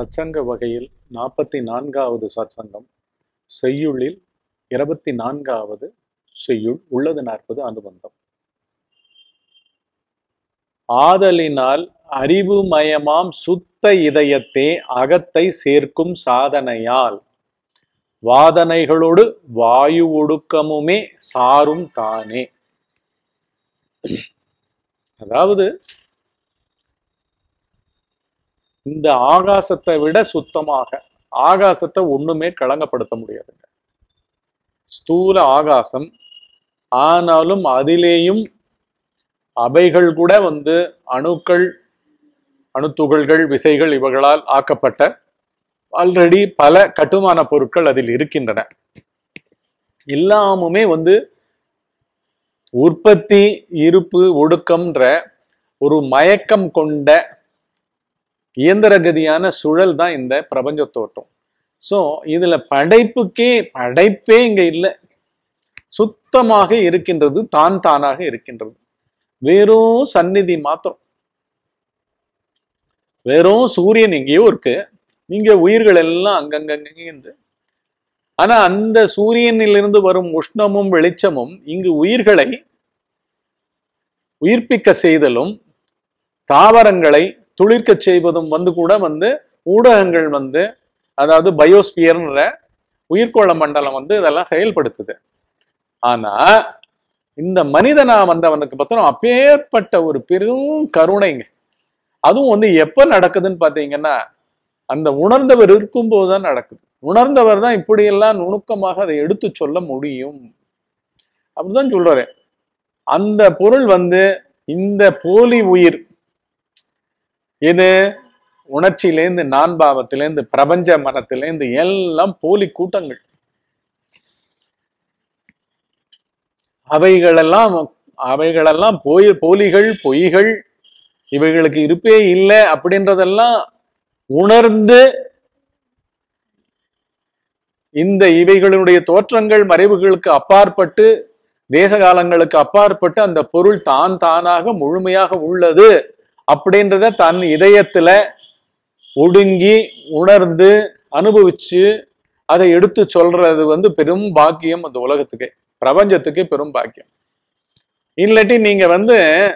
சத்சங்க வகையில் நாற்பத்தி நான்காவது சத்சங்கம் செய்யுளில் இருபத்தி நான்காவது செய்யுள் உள்ளது நாற்பது அனுபந்தம் ஆதலினால் அறிவுமயமாம் சுத்த இதயத்தே அகத்தை சேர்க்கும் சாதனையால் வாதனைகளோடு வாயு ஒடுக்கமுமே சாரும் தானே அதாவது இந்த ஆகாசத்தை விட சுத்தமாக ஆகாசத்தை ஒண்ணுமே களங்கப்படுத்த முடியாதுங்க ஸ்தூல ஆகாசம் ஆனாலும் அதிலேயும் அவைகள் கூட வந்து அணுக்கள் அணுத்துகள்கள் விசைகள் இவைகளால் ஆக்கப்பட்ட ஆல்ரெடி பல கட்டுமான பொருட்கள் அதில் இருக்கின்றன எல்லாமுமே வந்து உற்பத்தி இருப்பு ஒடுக்கம்ன்ற ஒரு மயக்கம் கொண்ட இயந்திரகதியான சுழல் தான் இந்த பிரபஞ்ச தோட்டம் ஸோ இதுல படைப்புக்கே படைப்பே இங்க இல்லை சுத்தமாக இருக்கின்றது தான் தானாக இருக்கின்றது வெறும் சந்நிதி மாத்திரம் வெறும் சூரியன் எங்கேயோ இருக்கு இங்க உயிர்கள் எல்லாம் அங்கங்கங்க இருந்து ஆனா அந்த சூரியனிலிருந்து வரும் உஷ்ணமும் வெளிச்சமும் இங்கு உயிர்களை உயிர்ப்பிக்க செய்தலும் தாவரங்களை துளிர்க்க செய்வதும் வந்து கூட வந்து ஊடகங்கள் வந்து அதாவது பயோஸ்பியர்ன்ற உயிர்கோள மண்டலம் வந்து இதெல்லாம் செயல்படுத்துது ஆனா இந்த மனிதனா வந்தவனுக்கு பார்த்தோம் அப்பேற்பட்ட ஒரு பெரும் கருணைங்க அதுவும் வந்து எப்ப நடக்குதுன்னு பாத்தீங்கன்னா அந்த உணர்ந்தவர் இருக்கும்போது தான் நடக்குது உணர்ந்தவர் தான் இப்படியெல்லாம் நுணுக்கமாக அதை எடுத்து சொல்ல முடியும் அப்படிதான் சொல்றாரு அந்த பொருள் வந்து இந்த போலி உயிர் இது உணர்ச்சியிலேருந்து நான்பாவத்திலேருந்து பிரபஞ்ச மனத்திலேருந்து எல்லாம் போலி கூட்டங்கள் அவைகளெல்லாம் அவைகளெல்லாம் போய் போலிகள் பொய்கள் இவைகளுக்கு இருப்பே இல்லை அப்படின்றதெல்லாம் உணர்ந்து இந்த இவைகளுடைய தோற்றங்கள் மறைவுகளுக்கு அப்பாற்பட்டு தேச காலங்களுக்கு அப்பாற்பட்டு அந்த பொருள் தான் தானாக முழுமையாக உள்ளது அப்படின்றத தன் இதயத்துல ஒடுங்கி உணர்ந்து அனுபவிச்சு அதை எடுத்து சொல்றது வந்து பெரும் பாக்கியம் அந்த உலகத்துக்கு பிரபஞ்சத்துக்கு பெரும் பாக்கியம் இல்லாட்டி நீங்க வந்து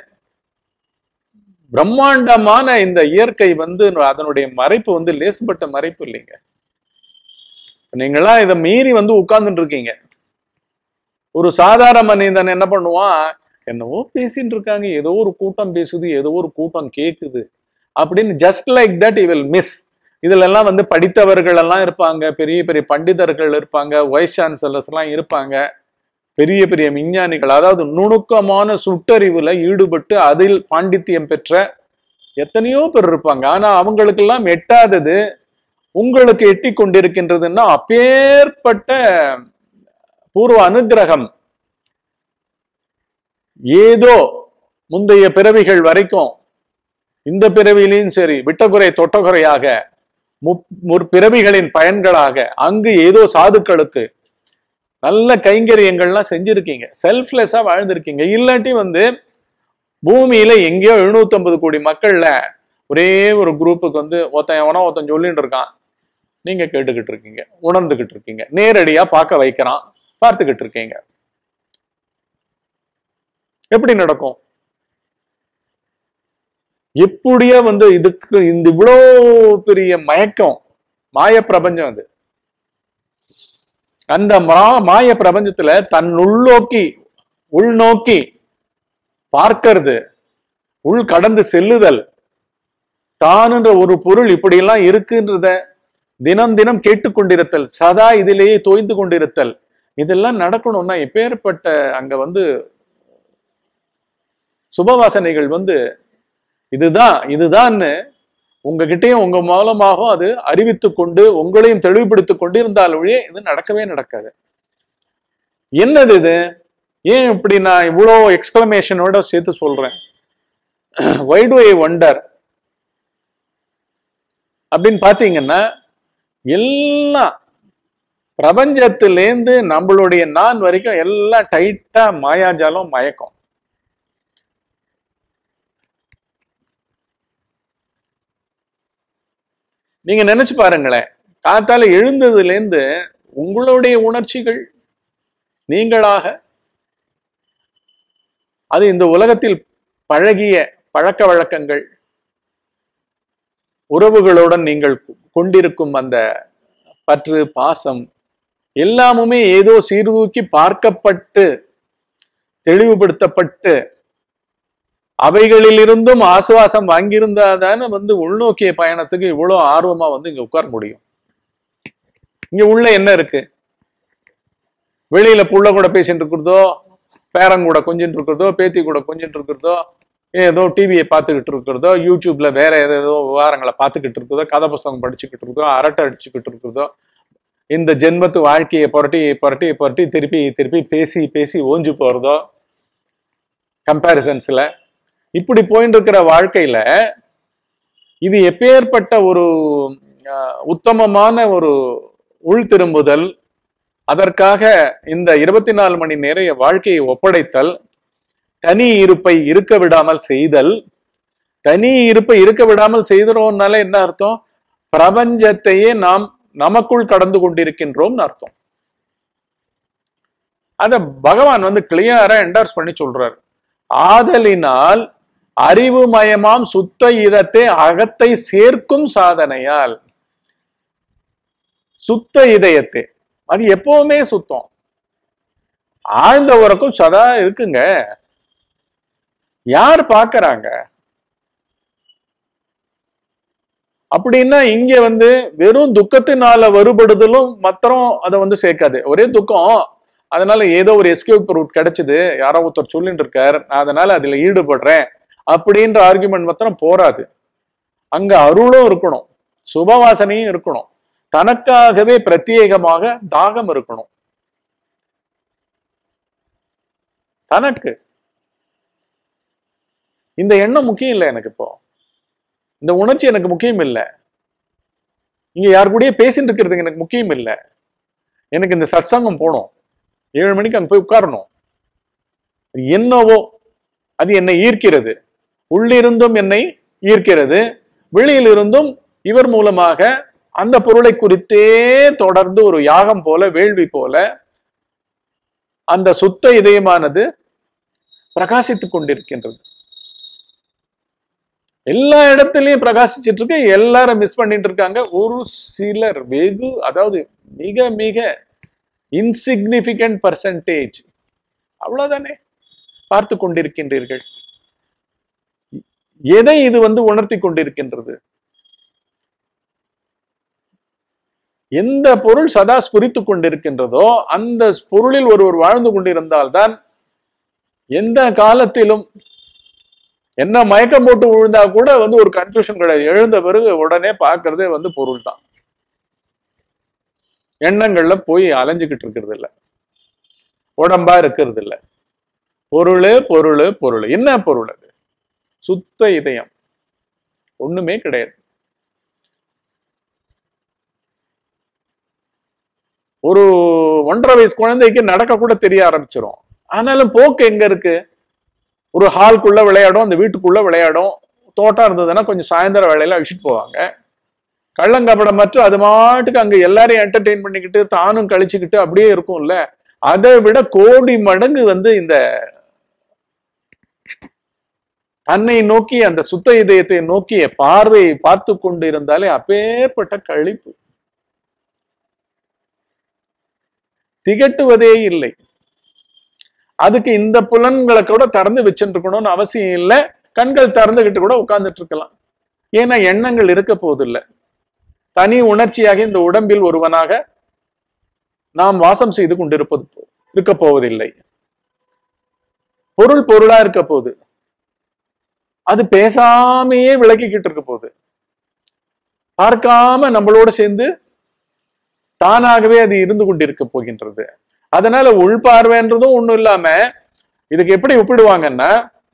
பிரம்மாண்டமான இந்த இயற்கை வந்து அதனுடைய மறைப்பு வந்து லேசுப்பட்ட மறைப்பு இல்லைங்க நீங்களாம் இதை மீறி வந்து உட்கார்ந்துட்டு இருக்கீங்க ஒரு சாதாரண மனிதன் என்ன பண்ணுவான் என்னவோ பேசிட்டு இருக்காங்க ஏதோ ஒரு கூட்டம் பேசுது ஏதோ ஒரு கூட்டம் கேக்குது அப்படின்னு just like that I will miss இதுல எல்லாம் வந்து படித்தவர்கள் எல்லாம் இருப்பாங்க பெரிய பெரிய பண்டிதர்கள் இருப்பாங்க வைஸ் சான்சலர்ஸ் எல்லாம் இருப்பாங்க பெரிய பெரிய விஞ்ஞானிகள் அதாவது நுணுக்கமான சுட்டறிவுல ஈடுபட்டு அதில் பாண்டித்தியம் பெற்ற எத்தனையோ பேர் இருப்பாங்க ஆனா அவங்களுக்கெல்லாம் எட்டாதது உங்களுக்கு எட்டி கொண்டிருக்கின்றதுன்னா அப்பேற்பட்ட பூர்வ அனுகிரகம் ஏதோ முந்தைய பிறவிகள் வரைக்கும் இந்த பிறவிலையும் சரி விட்டகுறை தொட்டகுறையாக முற்பிறவிகளின் பயன்களாக அங்கு ஏதோ சாதுக்களுக்கு நல்ல கைங்கரியங்கள்லாம் செஞ்சிருக்கீங்க செல்ஃப்லெஸ்ஸா வாழ்ந்திருக்கீங்க இல்லாட்டி வந்து பூமியில எங்கேயோ எழுநூத்தி ஐம்பது கோடி மக்கள்ல ஒரே ஒரு குரூப்புக்கு வந்து ஒருத்தன் எவனோ ஒருத்தன் சொல்லிட்டு இருக்கான் நீங்க கேட்டுக்கிட்டு இருக்கீங்க உணர்ந்துகிட்டு இருக்கீங்க நேரடியா பார்க்க வைக்கிறான் பார்த்துக்கிட்டு இருக்கீங்க எப்படி நடக்கும் எப்படியா வந்து இதுக்கு இந்த இவ்வளோ பெரிய மயக்கம் மாய பிரபஞ்சம் அது அந்த மா மாய பிரபஞ்சத்துல தன் உள்நோக்கி உள்நோக்கி பார்க்கிறது உள் கடந்து செல்லுதல் தானுன்ற ஒரு பொருள் இப்படியெல்லாம் இருக்குன்றத தினம் தினம் கேட்டுக்கொண்டிருத்தல் சதா இதிலேயே தோய்ந்து கொண்டிருத்தல் இதெல்லாம் நடக்கணும்னா எப்பேற்பட்ட அங்க வந்து சுபவாசனைகள் வந்து இதுதான் இதுதான்னு உங்ககிட்டயும் உங்க மூலமாகவும் அது அறிவித்து கொண்டு உங்களையும் தெளிவுபடுத்திக் கொண்டு இருந்தால் ஒழிய இது நடக்கவே நடக்காது என்னது இது ஏன் இப்படி நான் இவ்வளோ எக்ஸ்பிளமேஷனோட சேர்த்து சொல்றேன் வை டு ஐ ஒண்டர் அப்படின்னு பாத்தீங்கன்னா எல்லாம் பிரபஞ்சத்திலேருந்து நம்மளுடைய நான் வரைக்கும் எல்லாம் டைட்டா மாயாஜாலம் மயக்கம் நீங்க நினைச்சு பாருங்களேன் காத்தால எழுந்ததுல இருந்து உங்களுடைய உணர்ச்சிகள் நீங்களாக அது இந்த உலகத்தில் பழகிய பழக்க வழக்கங்கள் உறவுகளுடன் நீங்கள் கொண்டிருக்கும் அந்த பற்று பாசம் எல்லாமுமே ஏதோ சீர்தூக்கி பார்க்கப்பட்டு தெளிவுபடுத்தப்பட்டு அவைகளிலிருந்தும் ஆசுவாசம் வாங்கியிருந்தாதானே வந்து உள்நோக்கிய பயணத்துக்கு இவ்வளவு ஆர்வமா வந்து இங்க உட்கார முடியும் இங்க உள்ள என்ன இருக்கு வெளியில புள்ள கூட பேசிட்டு இருக்கிறதோ பேரன் கூட கொஞ்சிட்டு இருக்கிறதோ பேத்தி கூட கொஞ்சிட்டு இருக்கிறதோ ஏதோ டிவியை பார்த்துக்கிட்டு இருக்கிறதோ யூடியூப்ல வேற ஏதேதோ விவகாரங்களை பார்த்துக்கிட்டு இருக்கிறதோ கதை புஸ்தகம் படிச்சுக்கிட்டு இருக்கிறதோ அரட்டை அடிச்சுக்கிட்டு இருக்கிறதோ இந்த ஜென்மத்து வாழ்க்கையை புரட்டி புரட்டி புரட்டி திருப்பி திருப்பி பேசி பேசி ஓஞ்சு போறதோ கம்பேரிசன்ஸ்ல இப்படி போயிட்டு இருக்கிற வாழ்க்கையில இது எப்பேற்பட்ட ஒரு அஹ், உத்தமமான ஒரு உள் திரும்புதல் அதற்காக இந்த இருபத்தி நாலு மணி நேர வாழ்க்கையை ஒப்படைத்தல் தனி இருப்பை இருக்க விடாமல் செய்தல் தனி இருப்பை இருக்க விடாமல் செய்கிறோம்னால என்ன அர்த்தம் பிரபஞ்சத்தையே நாம் நமக்குள் கடந்து கொண்டிருக்கின்றோம்னு அர்த்தம் அத பகவான் வந்து கிளியரா என்டார்ஸ் பண்ணி சொல்றாரு ஆதலினால் அறிவுமயமாம் சுத்த இதத்தை அகத்தை சேர்க்கும் சாதனையால் சுத்த இதயத்தை அது எப்பவுமே சுத்தம் ஆழ்ந்த உறக்கம் சதா இருக்குங்க யார் பார்க்கறாங்க அப்படின்னா இங்க வந்து வெறும் துக்கத்தினால வருபடுதலும் மாத்திரம் அதை வந்து சேர்க்காது ஒரே துக்கம் அதனால ஏதோ ஒரு எஸ்கேப் ரூட் கிடைச்சது யாரோ ஒருத்தர் சொல்லிட்டு இருக்கார் நான் அதனால அதுல ஈடுபடுறேன் அப்படின்ற ஆர்குமெண்ட் மாத்திரம் போராது அங்க அருளும் இருக்கணும் சுபவாசனையும் இருக்கணும் தனக்காகவே பிரத்யேகமாக தாகம் இருக்கணும் தனக்கு இந்த எண்ணம் முக்கியம் இல்லை எனக்கு இப்போ இந்த உணர்ச்சி எனக்கு முக்கியம் இல்லை இங்க யார் கூடயே பேசிட்டு இருக்கிறது எனக்கு முக்கியம் இல்லை எனக்கு இந்த சத்சங்கம் போகணும் ஏழு மணிக்கு அங்க போய் உட்காரணும் என்னவோ அது என்னை ஈர்க்கிறது உள்ளிருந்தும் என்னை ஈர்க்கிறது வெளியிலிருந்தும் இவர் மூலமாக அந்த பொருளை குறித்தே தொடர்ந்து ஒரு யாகம் போல வேள்வி போல அந்த சுத்த இதயமானது பிரகாசித்துக் கொண்டிருக்கின்றது எல்லா இடத்துலயும் பிரகாசிச்சிட்டு இருக்கு எல்லாரும் மிஸ் பண்ணிட்டு இருக்காங்க ஒரு சிலர் வெகு அதாவது மிக மிக இன்சிக்னிபிகண்ட் பர்சன்டேஜ் அவ்வளவுதானே பார்த்து கொண்டிருக்கின்றீர்கள் எதை இது வந்து உணர்த்தி கொண்டிருக்கின்றது எந்த பொருள் சதா ஸ்புரித்துக் கொண்டிருக்கின்றதோ அந்த பொருளில் ஒருவர் வாழ்ந்து கொண்டிருந்தால்தான் எந்த காலத்திலும் என்ன மயக்கம் போட்டு விழுந்தா கூட வந்து ஒரு கன்ஃபியூஷன் கிடையாது எழுந்த பிறகு உடனே பார்க்கறதே வந்து பொருள் தான் எண்ணங்கள்ல போய் அலைஞ்சுக்கிட்டு இருக்கிறது இல்ல உடம்பா இருக்கிறது இல்ல பொருள் பொருள் பொருள் என்ன பொருள் அது சுத்த இதயம் ஒண்ணுமே கிடையாது ஒரு ஒன்றரை வயசு குழந்தைக்கு நடக்க கூட தெரிய ஆரம்பிச்சிரும் ஆனாலும் போக்கு எங்க இருக்கு ஒரு ஹால்குள்ள விளையாடும் அந்த வீட்டுக்குள்ள விளையாடும் தோட்டம் இருந்ததுன்னா கொஞ்சம் சாயந்தர வேலையில அழிச்சிட்டு போவாங்க கள்ளங்கபடம் மற்றும் அது மாட்டுக்கு அங்க எல்லாரையும் என்டர்டெயின் பண்ணிக்கிட்டு தானும் கழிச்சுக்கிட்டு அப்படியே இருக்கும்ல அதை விட கோடி மடங்கு வந்து இந்த தன்னை நோக்கி அந்த சுத்த இதயத்தை நோக்கிய பார்வையை பார்த்து கொண்டு இருந்தாலே அப்பேற்பட்ட கழிப்பு திகட்டுவதே இல்லை அதுக்கு இந்த புலன்களை கூட திறந்து வச்சுட்டு இருக்கணும்னு அவசியம் இல்லை கண்கள் திறந்துகிட்டு கூட உட்கார்ந்துட்டு இருக்கலாம் ஏன்னா எண்ணங்கள் இருக்க போவதில்லை தனி உணர்ச்சியாக இந்த உடம்பில் ஒருவனாக நாம் வாசம் செய்து கொண்டிருப்பது போ- இருக்க போவதில்லை பொருள் பொருளா இருக்க போகுது அது பேசாமையே விளக்கிக்கிட்டு இருக்க போகுது பார்க்காம நம்மளோட சேர்ந்து தானாகவே அது இருந்து கொண்டிருக்க போகின்றது அதனால உள்பார்வைன்றதும் ஒண்ணும் இல்லாம இதுக்கு எப்படி ஒப்பிடுவாங்கன்னா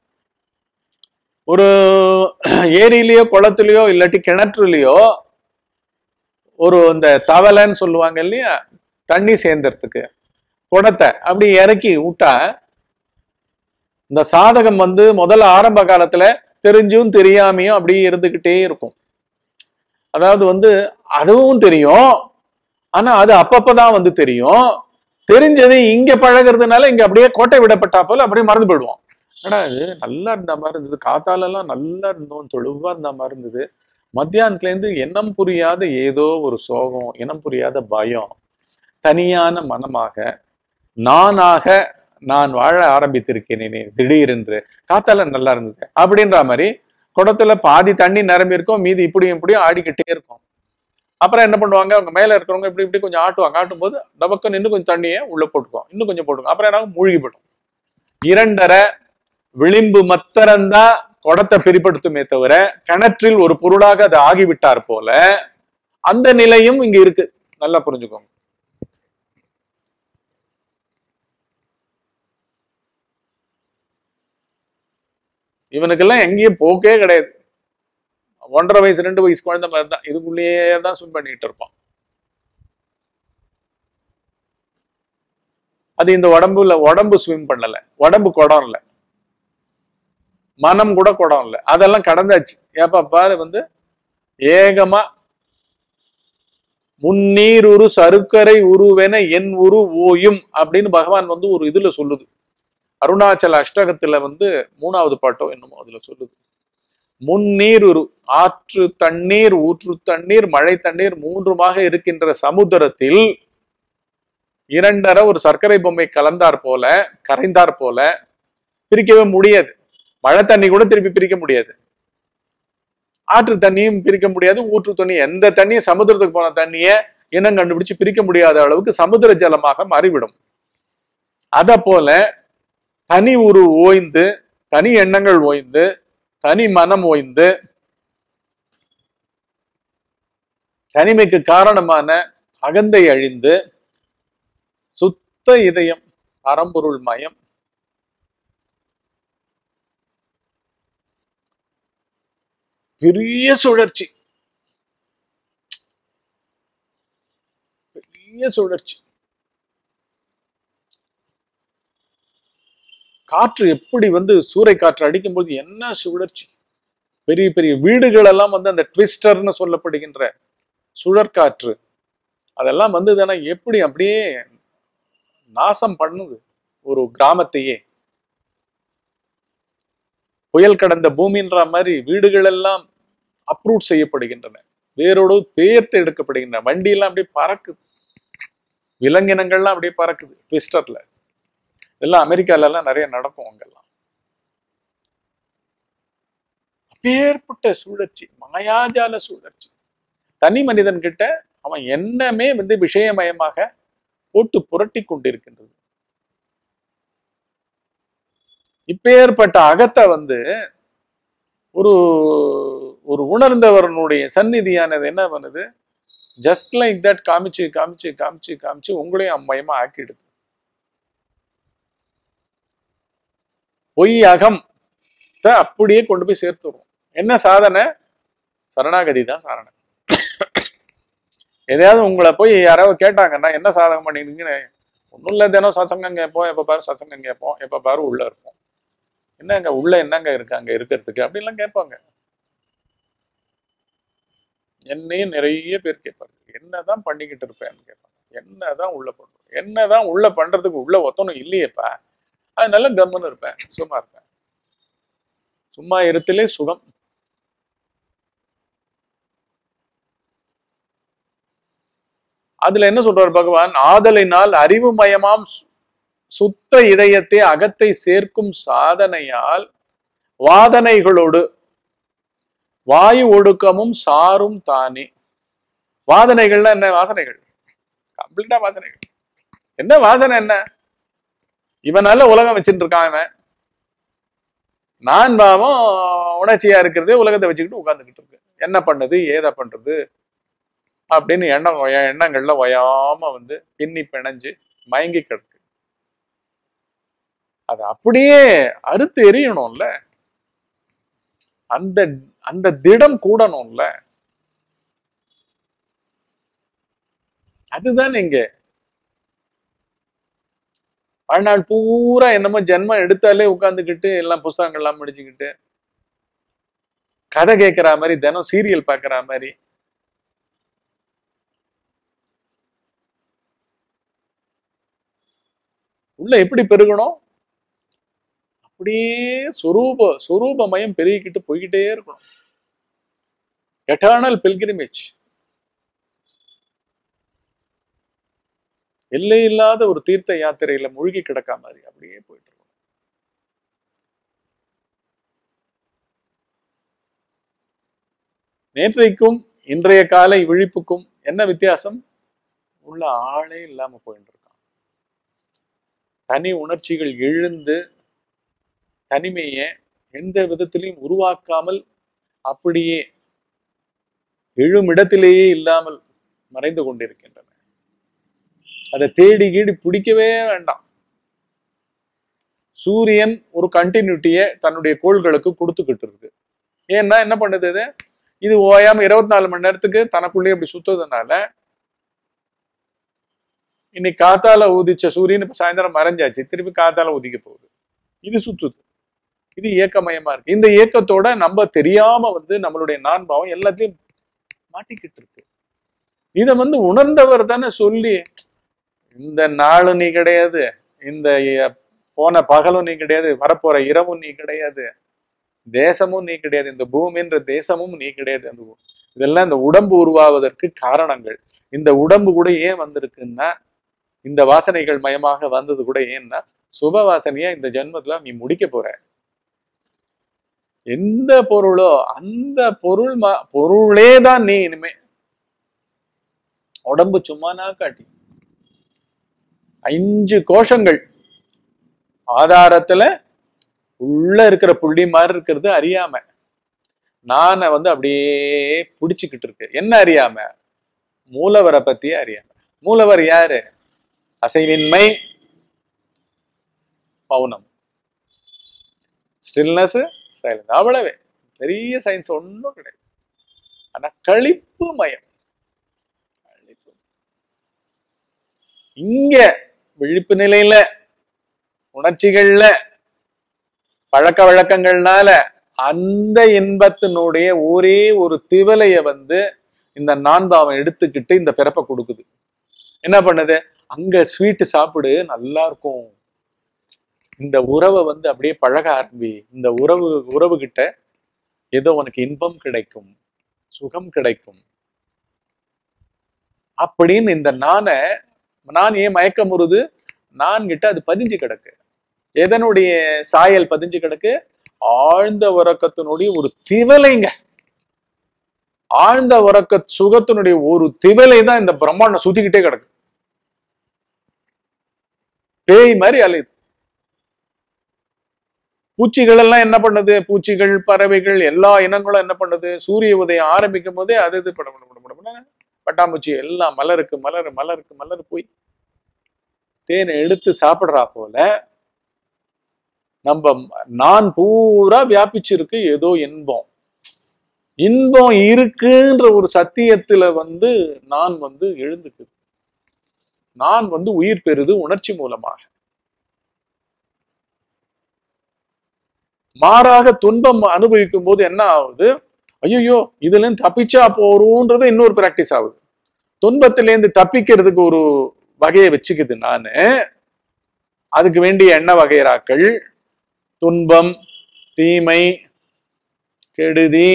ஒரு ஏரியிலயோ குளத்துலயோ இல்லாட்டி கிணற்றுலயோ ஒரு இந்த தவளைன்னு சொல்லுவாங்க இல்லையா தண்ணி சேர்ந்தறதுக்கு குடத்தை அப்படி இறக்கி விட்டா இந்த சாதகம் வந்து முதல்ல ஆரம்ப காலத்துல தெரிஞ்சும் தெரியாமையும் அப்படியே இருந்துகிட்டே இருக்கும் அதாவது வந்து அதுவும் தெரியும் ஆனா அது அப்பப்பதான் வந்து தெரியும் தெரிஞ்சது இங்க பழகுறதுனால இங்க அப்படியே கோட்டை விடப்பட்டா போல அப்படியே மறந்து போயிடுவோம் ஏன்னா இது நல்லா இருந்த மாதிரி இருந்தது காத்தாலெல்லாம் நல்லா இருந்தோம் தொழுவா இருந்த மாதிரி இருந்தது மத்தியானத்துல இருந்து எண்ணம் புரியாத ஏதோ ஒரு சோகம் இனம் புரியாத பயம் தனியான மனமாக நானாக நான் வாழ ஆரம்பித்திருக்கிறேனே திடீரென்று காத்தால நல்லா இருந்தது அப்படின்ற மாதிரி குடத்துல பாதி தண்ணி நிரம்பி இருக்கும் மீதி இப்படியும் இப்படியும் ஆடிக்கிட்டே இருக்கும் அப்புறம் என்ன பண்ணுவாங்க அவங்க மேல இருக்கிறவங்க இப்படி இப்படி கொஞ்சம் ஆட்டுவாங்க ஆட்டும் போது நமக்கு இன்னும் கொஞ்சம் தண்ணியை உள்ள போட்டுக்குவோம் இன்னும் கொஞ்சம் போட்டுக்கோம் அப்புறம் என்ன மூழ்கி போயிடும் இரண்டரை விளிம்பு மத்தரம்தான் குடத்தை பிரிப்படுத்துமே தவிர கிணற்றில் ஒரு பொருளாக அது ஆகிவிட்டார் போல அந்த நிலையும் இங்க இருக்கு நல்லா புரிஞ்சுக்கோங்க இவனுக்கெல்லாம் எங்கேயும் போக்கே கிடையாது ஒன்றரை வயசு ரெண்டு வயசு குழந்தை மாதிரி தான் இதுக்குள்ளேயே தான் ஸ்விம் பண்ணிட்டு இருப்பான் அது இந்த உடம்புல உடம்பு ஸ்விம் பண்ணல உடம்பு குடம் இல்லை மனம் கூட குடம் இல்லை அதெல்லாம் கடந்தாச்சு ஏப்பா பாரு வந்து ஏகமா முன்னீர் உரு சருக்கரை உருவென என் உரு ஓயும் அப்படின்னு பகவான் வந்து ஒரு இதுல சொல்லுது அருணாச்சல அஷ்டகத்துல வந்து மூணாவது பாட்டோ என்னமோ அதுல சொல்லுது முன்னீர் உரு ஆற்று தண்ணீர் ஊற்று தண்ணீர் மழை தண்ணீர் மூன்றுமாக இருக்கின்ற சமுத்திரத்தில் இரண்டரை ஒரு சர்க்கரை பொம்மை கலந்தார் போல கரைந்தார் போல பிரிக்கவே முடியாது மழை தண்ணி கூட திருப்பி பிரிக்க முடியாது ஆற்று தண்ணியும் பிரிக்க முடியாது ஊற்று தண்ணி எந்த தண்ணியும் சமுத்திரத்துக்கு போன தண்ணியை இனம் கண்டுபிடிச்சு பிரிக்க முடியாத அளவுக்கு சமுத்திர ஜலமாக மாறிவிடும் அத போல தனி உரு ஓய்ந்து தனி எண்ணங்கள் ஓய்ந்து தனி மனம் ஓய்ந்து தனிமைக்கு காரணமான அகந்தை அழிந்து சுத்த இதயம் பரம்பொருள் மயம் பெரிய சுழற்சி பெரிய சுழற்சி காற்று எப்படி வந்து சூறை காற்று அடிக்கும்போது என்ன சுழற்சி பெரிய பெரிய வீடுகள் எல்லாம் வந்து அந்த ட்விஸ்டர்னு சொல்லப்படுகின்ற சுழற்காற்று அதெல்லாம் வந்து தானே எப்படி அப்படியே நாசம் பண்ணுது ஒரு கிராமத்தையே புயல் கடந்த பூமின்ற மாதிரி வீடுகள் எல்லாம் அப்ரூவ் செய்யப்படுகின்றன வேரோடு பேர்த்து எடுக்கப்படுகின்றன வண்டியெல்லாம் அப்படியே பறக்குது விலங்கினங்கள்லாம் அப்படியே பறக்குது ட்விஸ்டர்ல இதெல்லாம் அமெரிக்கால எல்லாம் நிறைய நடக்கும் அங்கெல்லாம் அப்பேற்பட்ட சுழற்சி மாயாஜால சுழற்சி தனி மனிதன் கிட்ட அவன் என்னமே வந்து விஷயமயமாக போட்டு புரட்டி கொண்டிருக்கின்றது இப்பேற்பட்ட அகத்தை வந்து ஒரு ஒரு உணர்ந்தவரனுடைய சந்நிதியானது என்ன பண்ணுது ஜஸ்ட் லைக் தட் காமிச்சு காமிச்சு காமிச்சு காமிச்சு உங்களையும் அம்மயமா ஆக்கிடுது பொய் அகம் அப்படியே கொண்டு போய் சேர்த்துரும் என்ன சாதனை சரணாகதி தான் சாரணை எதையாவது உங்களை போய் யாராவது கேட்டாங்கன்னா என்ன சாதகம் பண்ணிருக்கீங்கன்னு ஒன்றும் இல்லை தினம் சசங்கம் கேட்போம் எப்போ பாரு சசங்கம் கேட்போம் எப்போ பாரு உள்ள இருப்போம் என்னங்க உள்ள என்னங்க இருக்கு அங்க இருக்கிறதுக்கு அப்படின்லாம் கேட்பாங்க என்னையும் நிறைய பேர் கேட்பாங்க என்னதான் பண்ணிக்கிட்டு இருப்பேன்னு கேட்பாங்க என்னதான் உள்ள பண்றோம் என்னதான் உள்ள பண்றதுக்கு உள்ள ஒத்தனும் இல்லையேப்பா அதனால கம்முன்னு இருப்பேன் சும்மா இருப்பேன் சும்மா இருத்திலே சுகம் அதுல என்ன சொல்றார் பகவான் ஆதலினால் அறிவுமயமாம் சு- சுத்த இதயத்தை அகத்தை சேர்க்கும் சாதனையால் வாதனைகளோடு வாயு ஒடுக்கமும் சாரும் தானே வாதனைகள்னா என்ன வாசனைகள் கம்ப்ளீட்டா வாசனைகள் என்ன வாசனை என்ன இவனால உலகம் வச்சுட்டு இருக்கான் இவன் நான் பாவம் உணர்ச்சியா இருக்கிறதே உலகத்தை வச்சுக்கிட்டு உட்கார்ந்துகிட்டு இருக்கு என்ன பண்ணுது ஏதை பண்றது அப்படின்னு எண்ணம் ஒய- எண்ணங்கள்ல ஒயாம வந்து பின்னி பிணைஞ்சு மயங்கி கிடக்கு அது அப்படியே அறுத்து எரியணும்ல அந்த அந்த திடம் கூடணும்ல அதுதான் இங்க வாழ்நாள் பூரா என்னமோ ஜென்மம் எடுத்தாலே உட்காந்துக்கிட்டு எல்லாம் புஸ்தகங்கள்லாம் முடிச்சுக்கிட்டு கதை கேட்கிற மாதிரி தினம் சீரியல் பார்க்குற மாதிரி உள்ள எப்படி பெருகணும் அப்படியே சொரூப சொரூபமயம் பெருகிக்கிட்டு போய்கிட்டே இருக்கணும் எட்டர்னல் பில்கிரிமேஜ் எல்லை இல்லாத ஒரு தீர்த்த யாத்திரையில மூழ்கி கிடக்கா மாதிரி அப்படியே போயிட்டு இருக்கும் நேற்றைக்கும் இன்றைய காலை விழிப்புக்கும் என்ன வித்தியாசம் உள்ள ஆளே இல்லாம போயிட்டு இருக்கான் தனி உணர்ச்சிகள் எழுந்து தனிமையை எந்த விதத்திலையும் உருவாக்காமல் அப்படியே எழும் இடத்திலேயே இல்லாமல் மறைந்து கொண்டிருக்கின்றன அதை தேடி கீடி பிடிக்கவே வேண்டாம் சூரியன் ஒரு கண்டினியூட்டியை தன்னுடைய கோள்களுக்கு கொடுத்துக்கிட்டு இருக்கு ஏன்னா என்ன பண்ணுது இது இது ஓயாம இருபத்தி நாலு மணி நேரத்துக்கு தனக்குள்ளேயே அப்படி சுத்துறதுனால இன்னைக்கு காத்தால ஊதிச்ச சூரியன் இப்ப சாயந்தரம் மறைஞ்சாச்சு திருப்பி காத்தால உதிக்க போகுது இது சுத்துது இது இயக்கமயமா இருக்கு இந்த இயக்கத்தோட நம்ம தெரியாம வந்து நம்மளுடைய நான் பாவம் எல்லாத்தையும் மாட்டிக்கிட்டு இருக்கு இத வந்து உணர்ந்தவர் தானே சொல்லி இந்த நாளும் நீ கிடையாது இந்த இ- போன பகலும் நீ கிடையாது வரப்போற இரவும் நீ கிடையாது தேசமும் நீ கிடையாது இந்த பூமின்ற தேசமும் நீ கிடையாது அந்த ஊ- இதெல்லாம் இந்த உடம்பு உருவாவதற்கு காரணங்கள் இந்த உடம்பு கூட ஏன் வந்திருக்குன்னா இந்த வாசனைகள் மயமாக வந்தது கூட ஏன்னா சுப வாசனையா இந்த ஜென்மத்துல நீ முடிக்க போற எந்த பொருளோ அந்த பொருள் ம- பொருளே தான் நீ இனிமே உடம்பு சும்மானா காட்டி அஞ்சு கோஷங்கள் ஆதாரத்துல உள்ள இருக்கிற புள்ளி மாதிரி இருக்கிறது அறியாம நானை வந்து அப்படியே பிடிச்சுக்கிட்டு இருக்கு என்ன அறியாம மூலவரை பத்தியே அறியாம மூலவர் யாரு அசைவின்மை மௌனம் ஸ்டில்னஸ் சைலன்ஸ் அவ்வளவே பெரிய சயின்ஸ் ஒன்றும் கிடையாது ஆனா கழிப்பு மயம் கழிப்பு இங்க விழிப்பு நிலையில உணர்ச்சிகள்ல பழக்க வழக்கங்கள்னால அந்த இன்பத்தினுடைய ஒரே ஒரு திவலைய வந்து இந்த நான்பாவம் எடுத்துக்கிட்டு இந்த பிறப்பை கொடுக்குது என்ன பண்ணுது அங்க ஸ்வீட் சாப்பிடு நல்லா இருக்கும் இந்த உறவை வந்து அப்படியே பழக ஆரம்பி இந்த உறவு உறவு கிட்ட ஏதோ உனக்கு இன்பம் கிடைக்கும் சுகம் கிடைக்கும் அப்படின்னு இந்த நானை நான் ஏன் மயக்கமுறுது நான் கிட்ட அது பதிஞ்சு கிடக்கு எதனுடைய சாயல் பதிஞ்சு கிடக்கு ஆழ்ந்த உறக்கத்தினுடைய ஒரு திவலைங்க ஆழ்ந்த உறக்க சுகத்தினுடைய ஒரு திவலை தான் இந்த பிரம்மாண்டம் சுத்திக்கிட்டே கிடக்கு பேய் மாதிரி அலையுது பூச்சிகள் எல்லாம் என்ன பண்ணுது பூச்சிகள் பறவைகள் எல்லா இனங்களும் என்ன பண்ணுது சூரிய உதயம் ஆரம்பிக்கும் போதே அது இது பட பட பட பட பட பட்டாம்பூச்சி எல்லாம் மலருக்கு மலர் மலருக்கு மலர் போய் தேனை எடுத்து சாப்பிடுறா போல நம்ம நான் பூரா வியாபிச்சிருக்கு ஏதோ இன்பம் இன்பம் இருக்குன்ற ஒரு சத்தியத்துல வந்து நான் வந்து எழுந்துக்குது நான் வந்து உயிர் பெறுது உணர்ச்சி மூலமாக மாறாக துன்பம் அனுபவிக்கும் போது என்ன ஆகுது ஐயோ இதுல இருந்து தப்பிச்சா போறோன்றது இன்னொரு பிராக்டிஸ் ஆகுது துன்பத்திலேருந்து தப்பிக்கிறதுக்கு ஒரு வகையை வச்சுக்குது நானு அதுக்கு வேண்டிய எண்ண வகைராக்கள் துன்பம் தீமை கெடுதி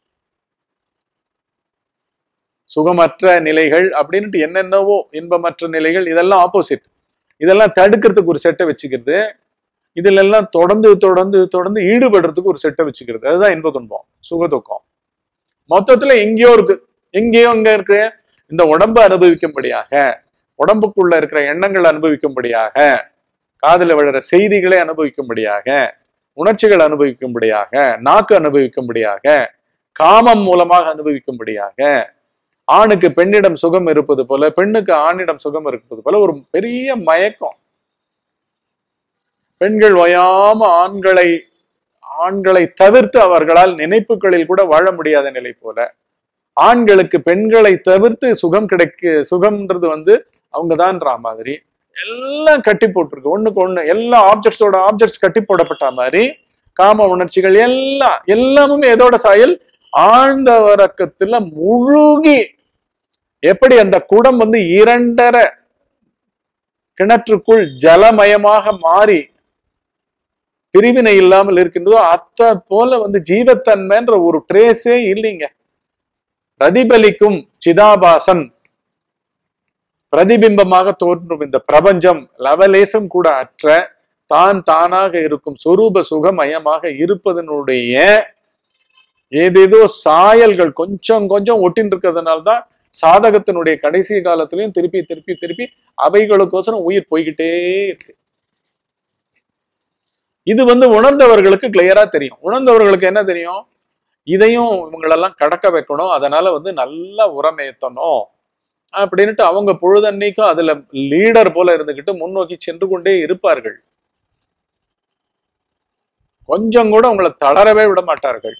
சுகமற்ற நிலைகள் அப்படின்ட்டு என்னென்னவோ இன்பமற்ற நிலைகள் இதெல்லாம் ஆப்போசிட் இதெல்லாம் தடுக்கிறதுக்கு ஒரு செட்டை வச்சுக்கிறது இதுல எல்லாம் தொடர்ந்து தொடர்ந்து தொடர்ந்து ஈடுபடுறதுக்கு ஒரு செட்டை வச்சுக்கிறது அதுதான் இன்ப துன்பம் சுக துக்கம் மொத்தத்துல எங்கேயோ இருக்கு எங்கேயோ இங்க இருக்கு இந்த உடம்பு அனுபவிக்கும்படியாக உடம்புக்குள்ள இருக்கிற எண்ணங்கள் அனுபவிக்கும்படியாக காதுல விழுற செய்திகளை அனுபவிக்கும்படியாக உணர்ச்சிகள் அனுபவிக்கும்படியாக நாக்கு அனுபவிக்கும்படியாக காமம் மூலமாக அனுபவிக்கும்படியாக ஆணுக்கு பெண்ணிடம் சுகம் இருப்பது போல பெண்ணுக்கு ஆணிடம் சுகம் இருப்பது போல ஒரு பெரிய மயக்கம் பெண்கள் ஓயாம ஆண்களை ஆண்களை தவிர்த்து அவர்களால் நினைப்புகளில் கூட வாழ முடியாத நிலை போல ஆண்களுக்கு பெண்களை தவிர்த்து சுகம் கிடைக்க சுகம்ன்றது வந்து அவங்கதான்ற மாதிரி எல்லாம் கட்டி போட்டிருக்கு ஒண்ணுக்கு ஒண்ணு எல்லா ஆப்ஜெக்ட்ஸோட ஆப்ஜெக்ட்ஸ் கட்டி போடப்பட்ட மாதிரி காம உணர்ச்சிகள் எல்லாம் எல்லாமுமே எதோட சாயல் ஆழ்ந்த வரக்கத்துல முழுகி எப்படி அந்த குடம் வந்து இரண்டரை கிணற்றுக்குள் ஜலமயமாக மாறி பிரிவினை இல்லாமல் இருக்கின்றதோ அத்த போல வந்து ஜீவத்தன்மைன்ற ஒரு ட்ரேஸே இல்லைங்க பிரதிபலிக்கும் சிதாபாசன் பிரதிபிம்பமாக தோன்றும் இந்த பிரபஞ்சம் லவலேசம் கூட அற்ற தான் தானாக இருக்கும் சொரூப சுகமயமாக இருப்பதனுடைய ஏதேதோ சாயல்கள் கொஞ்சம் கொஞ்சம் ஒட்டின்னு இருக்கிறதுனால தான் சாதகத்தினுடைய கடைசி காலத்திலையும் திருப்பி திருப்பி திருப்பி அவைகளுக்கோசரம் உயிர் போய்கிட்டே இருக்கு இது வந்து உணர்ந்தவர்களுக்கு கிளியரா தெரியும் உணர்ந்தவர்களுக்கு என்ன தெரியும் இதையும் இவங்களெல்லாம் கடக்க வைக்கணும் அதனால வந்து நல்லா உரமேத்தணும் அப்படின்னுட்டு அவங்க பொழுதன்னைக்கும் அதுல லீடர் போல இருந்துகிட்டு முன்னோக்கி சென்று கொண்டே இருப்பார்கள் கொஞ்சம் கூட உங்களை தளரவே விட மாட்டார்கள்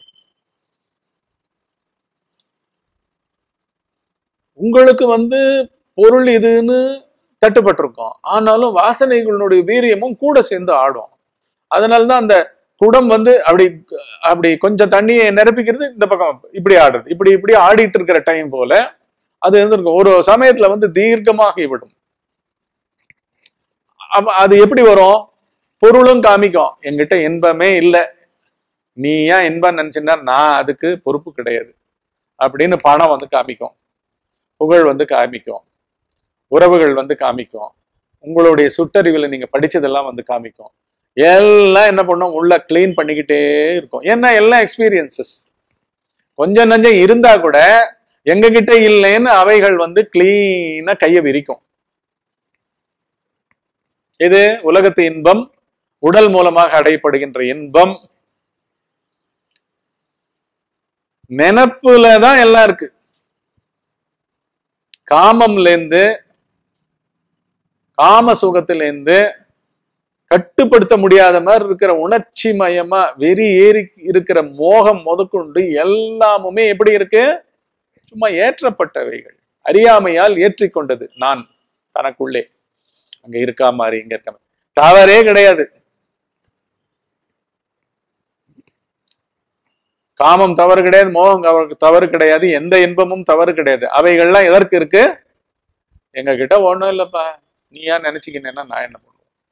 உங்களுக்கு வந்து பொருள் இதுன்னு தட்டுப்பட்டிருக்கும் ஆனாலும் வாசனைகளுடைய வீரியமும் கூட சேர்ந்து ஆடும் அதனாலதான் அந்த குடம் வந்து அப்படி அப்படி கொஞ்சம் தண்ணியை நிரப்பிக்கிறது இந்த பக்கம் இப்படி ஆடுறது இப்படி இப்படி ஆடிட்டு இருக்கிற டைம் போல அது இருந்திருக்கும் ஒரு சமயத்துல வந்து தீர்க்கமாகி விடும் அப்ப அது எப்படி வரும் பொருளும் காமிக்கும் என்கிட்ட இன்பமே இல்லை நீ ஏன் இன்பம் நினைச்சுன்னா நான் அதுக்கு பொறுப்பு கிடையாது அப்படின்னு பணம் வந்து காமிக்கும் புகழ் வந்து காமிக்கும் உறவுகள் வந்து காமிக்கும் உங்களுடைய சுட்டறிவில் நீங்க படிச்சதெல்லாம் வந்து காமிக்கும் எல்லாம் என்ன பண்ணும் உள்ள க்ளீன் பண்ணிக்கிட்டே இருக்கும் ஏன்னா எல்லாம் எக்ஸ்பீரியன்சஸ் கொஞ்சம் நஞ்சம் இருந்தா கூட எங்க கிட்ட இல்லைன்னு அவைகள் வந்து கிளீனா கைய விரிக்கும் இது உலகத்து இன்பம் உடல் மூலமாக அடையப்படுகின்ற இன்பம் நினப்புல தான் எல்லாம் இருக்கு காமம்ல இருந்து காம சுகத்திலேருந்து கட்டுப்படுத்த முடியாத மாதிரி இருக்கிற உணர்ச்சி மயமா வெறி ஏறி இருக்கிற மோகம் முதற்கொண்டு எல்லாமுமே எப்படி இருக்கு சும்மா ஏற்றப்பட்டவைகள் அறியாமையால் ஏற்றிக்கொண்டது நான் தனக்குள்ளே அங்க இருக்கா மாதிரி இங்க இருக்க மாதிரி. தவறே கிடையாது காமம் தவறு கிடையாது மோகம் தவறு- தவறு கிடையாது எந்த இன்பமும் தவறு கிடையாது அவைகள்லாம் எதற்கு இருக்கு எங்க கிட்ட ஒண்ணும் இல்லப்பா நீ ஏன் நினைச்சுக்கினேன்னா நான் என்ன பண்ணுவேன்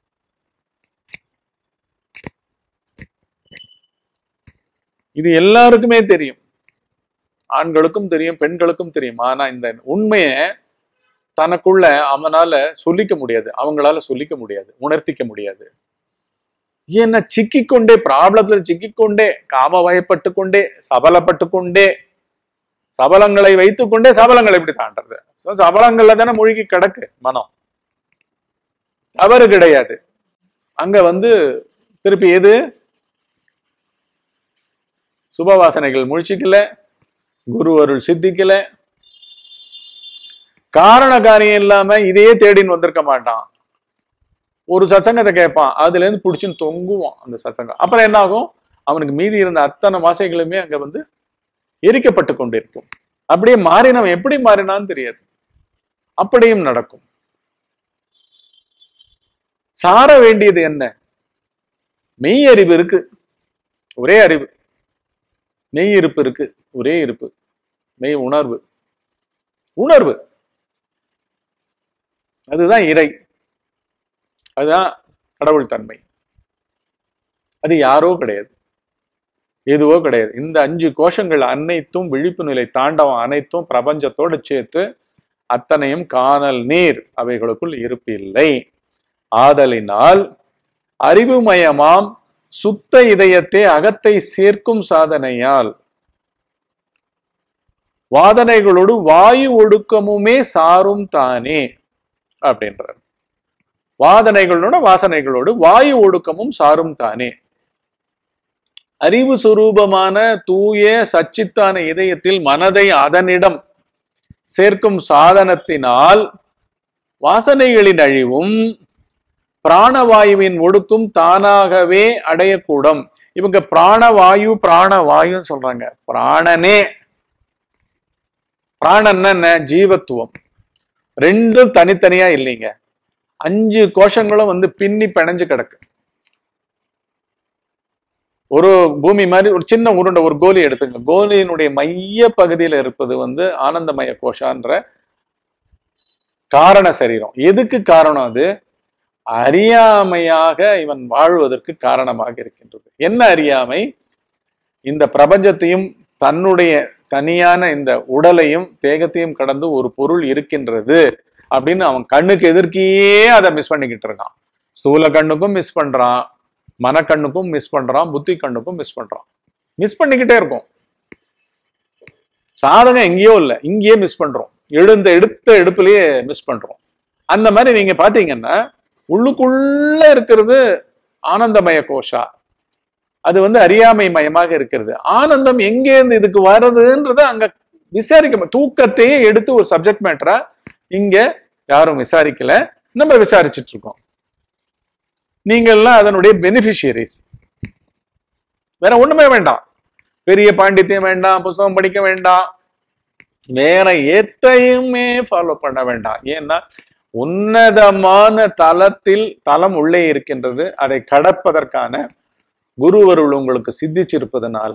இது எல்லாருக்குமே தெரியும் ஆண்களுக்கும் தெரியும் பெண்களுக்கும் தெரியும் ஆனா இந்த உண்மையை தனக்குள்ள அவனால சொல்லிக்க முடியாது அவங்களால சொல்லிக்க முடியாது உணர்த்திக்க முடியாது ஏன்னா சிக்கிக்கொண்டே ப்ராப்ளத்துல சிக்கிக்கொண்டே காம வயப்பட்டு கொண்டே சபலப்பட்டு கொண்டே சபலங்களை வைத்துக்கொண்டே சபலங்களை எப்படி தாண்டறது So, சபலங்கள்ல தானே மூழ்கி கிடக்கு மனம் தவறு கிடையாது அங்க வந்து திருப்பி எது சுபவாசனைகள் முழிச்சிக்கல குரு அருள் சித்திக்கல காரண காரியம் இல்லாம இதையே தேடின்னு வந்திருக்க மாட்டான் ஒரு சசங்கத்தை கேட்பான் அதுல இருந்து பிடிச்சுன்னு தொங்குவான் அந்த சசங்கம் அப்புறம் என்ன ஆகும் அவனுக்கு மீதி இருந்த அத்தனை மாசைகளுமே அங்க வந்து எரிக்கப்பட்டு கொண்டிருக்கும் அப்படியே மாறினவன் எப்படி மாறினான்னு தெரியாது அப்படியும் நடக்கும் சார வேண்டியது என்ன மெய் அறிவு இருக்கு ஒரே அறிவு மெய் இருப்பு இருக்கு ஒரே இருப்பு மெய் உணர்வு உணர்வு அதுதான் இறை அதுதான் கடவுள் தன்மை அது யாரோ கிடையாது எதுவோ கிடையாது இந்த அஞ்சு கோஷங்கள் அனைத்தும் விழிப்பு நிலை தாண்டவம் அனைத்தும் பிரபஞ்சத்தோடு சேர்த்து அத்தனையும் காணல் நீர் அவைகளுக்குள் இருப்பில்லை ஆதலினால் அறிவுமயமாம் சுத்த இதயத்தை அகத்தை சேர்க்கும் சாதனையால் வாதனைகளோடு வாயு ஒடுக்கமுமே சாரும் தானே அப்படின்றார் வாதனைகளோட வாசனைகளோடு வாயு ஒடுக்கமும் சாரும் தானே அறிவு சுரூபமான தூய சச்சித்தான இதயத்தில் மனதை அதனிடம் சேர்க்கும் சாதனத்தினால் வாசனைகளின் அழிவும் பிராணவாயுவின் ஒடுக்கும் தானாகவே அடையக்கூடும் இவங்க பிராணவாயு பிராணவாயுன்னு சொல்றாங்க பிராணனே பிராணன்னா என்ன ஜீவத்துவம் ரெண்டும் தனித்தனியா இல்லைங்க அஞ்சு கோஷங்களும் வந்து பின்னி பிணைஞ்சு கிடக்கு ஒரு பூமி மாதிரி ஒரு சின்ன உருண்டை ஒரு கோலி எடுத்துங்க கோலியினுடைய மைய பகுதியில இருப்பது வந்து ஆனந்தமய கோஷான்ற காரண சரீரம் எதுக்கு காரணம் அது அறியாமையாக இவன் வாழ்வதற்கு காரணமாக இருக்கின்றது என்ன அறியாமை இந்த பிரபஞ்சத்தையும் தன்னுடைய தனியான இந்த உடலையும் தேகத்தையும் கடந்து ஒரு பொருள் இருக்கின்றது அப்படின்னு அவன் கண்ணுக்கு எதிர்க்கையே அதை மிஸ் பண்ணிக்கிட்டு இருக்கான் ஸ்தூல கண்ணுக்கும் மிஸ் பண்றான் மனக்கண்ணுக்கும் மிஸ் பண்றான் புத்தி கண்ணுக்கும் மிஸ் பண்றான் மிஸ் பண்ணிக்கிட்டே இருக்கும் சாதகம் எங்கேயோ இல்லை இங்கேயே மிஸ் பண்றோம் எழுந்த எடுத்த எடுப்புலயே மிஸ் பண்றோம் அந்த மாதிரி நீங்க பாத்தீங்கன்னா உள்ளுக்குள்ள இருக்கிறது ஆனந்தமய கோஷா அது வந்து அறியாமை மயமாக இருக்கிறது ஆனந்தம் எங்கேருந்து இதுக்கு வருதுன்றது அங்க விசாரிக்க தூக்கத்தையே எடுத்து ஒரு சப்ஜெக்ட் மேட்டரா இங்க யாரும் விசாரிக்கல நம்ம விசாரிச்சுட்டு இருக்கோம் நீங்கள்லாம் அதனுடைய பெனிஃபிஷியரிஸ் வேற ஒண்ணுமே வேண்டாம் பெரிய பாண்டித்யம் வேண்டாம் புஸ்தகம் படிக்க வேண்டாம் வேற எத்தையுமே ஃபாலோ பண்ண வேண்டாம் ஏன்னா உன்னதமான தலத்தில் தலம் உள்ளே இருக்கின்றது அதை கடப்பதற்கான குருவருள் உங்களுக்கு சித்திச்சிருப்பதனால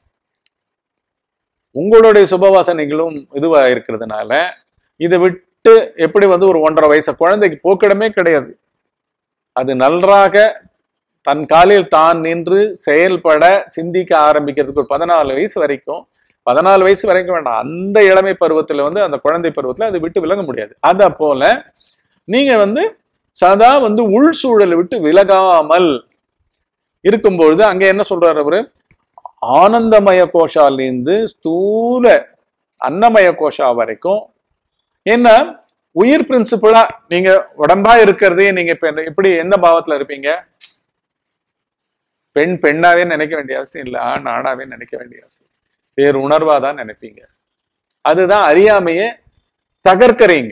உங்களுடைய சுபவாசனைகளும் இதுவா இருக்கிறதுனால இதை விட்டு எப்படி வந்து ஒரு ஒன்றரை வயசு குழந்தைக்கு போக்கிடமே கிடையாது அது நன்றாக தன் காலில் தான் நின்று செயல்பட சிந்திக்க ஆரம்பிக்கிறதுக்கு ஒரு பதினாலு வயசு வரைக்கும் பதினாலு வயசு வரைக்கும் வேண்டாம் அந்த இளமை பருவத்துல வந்து அந்த குழந்தை பருவத்துல அதை விட்டு விலக முடியாது அத போல நீங்க வந்து சதா வந்து உள் சூழலை விட்டு விலகாமல் இருக்கும்பொழுது அங்க என்ன சொல்றாரு அவரு ஆனந்தமய கோஷாலேருந்து ஸ்தூல அன்னமய கோஷா வரைக்கும் என்ன உயிர் பிரின்சிபலா நீங்க உடம்பா இருக்கிறதே நீங்க இப்ப என்ன- எப்படி எந்த பாவத்துல இருப்பீங்க பெண் பெண்ணாவே நினைக்க வேண்டிய அவசியம் இல்லை ஆண் ஆணாவே நினைக்க வேண்டிய அவசியம் வேறு உணர்வா தான் நினைப்பீங்க அதுதான் அறியாமையே தகர்க்கறீங்க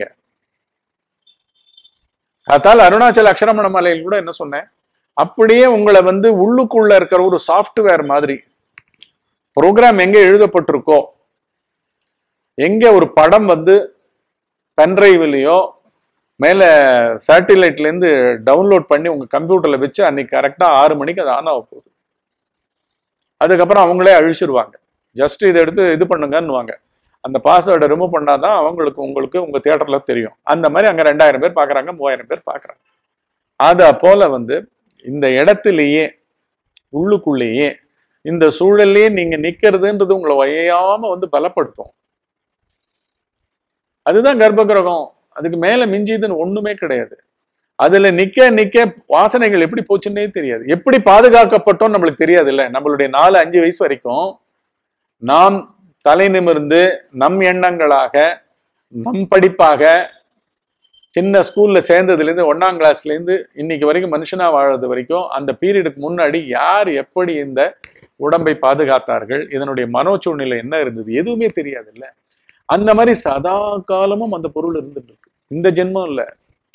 அதால் அருணாச்சல அக்ஷரமண மலையில் கூட என்ன சொன்னேன் அப்படியே உங்களை வந்து உள்ளுக்குள்ள இருக்கிற ஒரு சாஃப்ட்வேர் மாதிரி ப்ரோக்ராம் எங்க எழுதப்பட்டிருக்கோ எங்க ஒரு படம் வந்து பென்ட்ரைவ்லயோ மேல சேட்டிலைட்ல இருந்து டவுன்லோட் பண்ணி உங்க கம்ப்யூட்டர்ல வச்சு அன்னைக்கு கரெக்டா ஆறு மணிக்கு அது ஆன் ஆக போகுது அதுக்கப்புறம் அவங்களே அழிச்சிருவாங்க ஜஸ்ட் இதை எடுத்து இது பண்ணுங்கன்னுவாங்க அந்த பாஸ்வேர்டை ரிமூவ் பண்ணாதான் அவங்களுக்கு உங்களுக்கு உங்க தியேட்டர்ல தெரியும் அந்த மாதிரி அங்க ரெண்டாயிரம் பேர் பாக்குறாங்க மூவாயிரம் பேர் பாக்குறாங்க அத போல வந்து இந்த இடத்திலேயே உள்ளுக்குள்ளேயே இந்த சூழல்லையே நீங்க நிக்கிறதுன்றது உங்களை வயையாம வந்து பலப்படுத்தும் அதுதான் கர்ப்ப கிரகம் அதுக்கு மேல மிஞ்சிதுன்னு ஒண்ணுமே கிடையாது அதுல நிக்க நிக்க வாசனைகள் எப்படி போச்சுன்னே தெரியாது எப்படி பாதுகாக்கப்பட்டோம் நம்மளுக்கு தெரியாது இல்ல நம்மளுடைய நாலு அஞ்சு வயசு வரைக்கும் நாம் தலை நிமிர்ந்து நம் எண்ணங்களாக நம் படிப்பாக சின்ன ஸ்கூல்ல சேர்ந்ததுல இருந்து ஒன்னாம் கிளாஸ்ல இருந்து இன்னைக்கு வரைக்கும் மனுஷனா வாழறது வரைக்கும் அந்த பீரியடுக்கு முன்னாடி யார் எப்படி இந்த உடம்பை பாதுகாத்தார்கள் இதனுடைய மனோ சூழ்நிலை என்ன இருந்தது எதுவுமே தெரியாது இல்ல அந்த மாதிரி சதா காலமும் அந்த பொருள் இருந்துட்டு இருக்கு இந்த ஜென்மம் இல்ல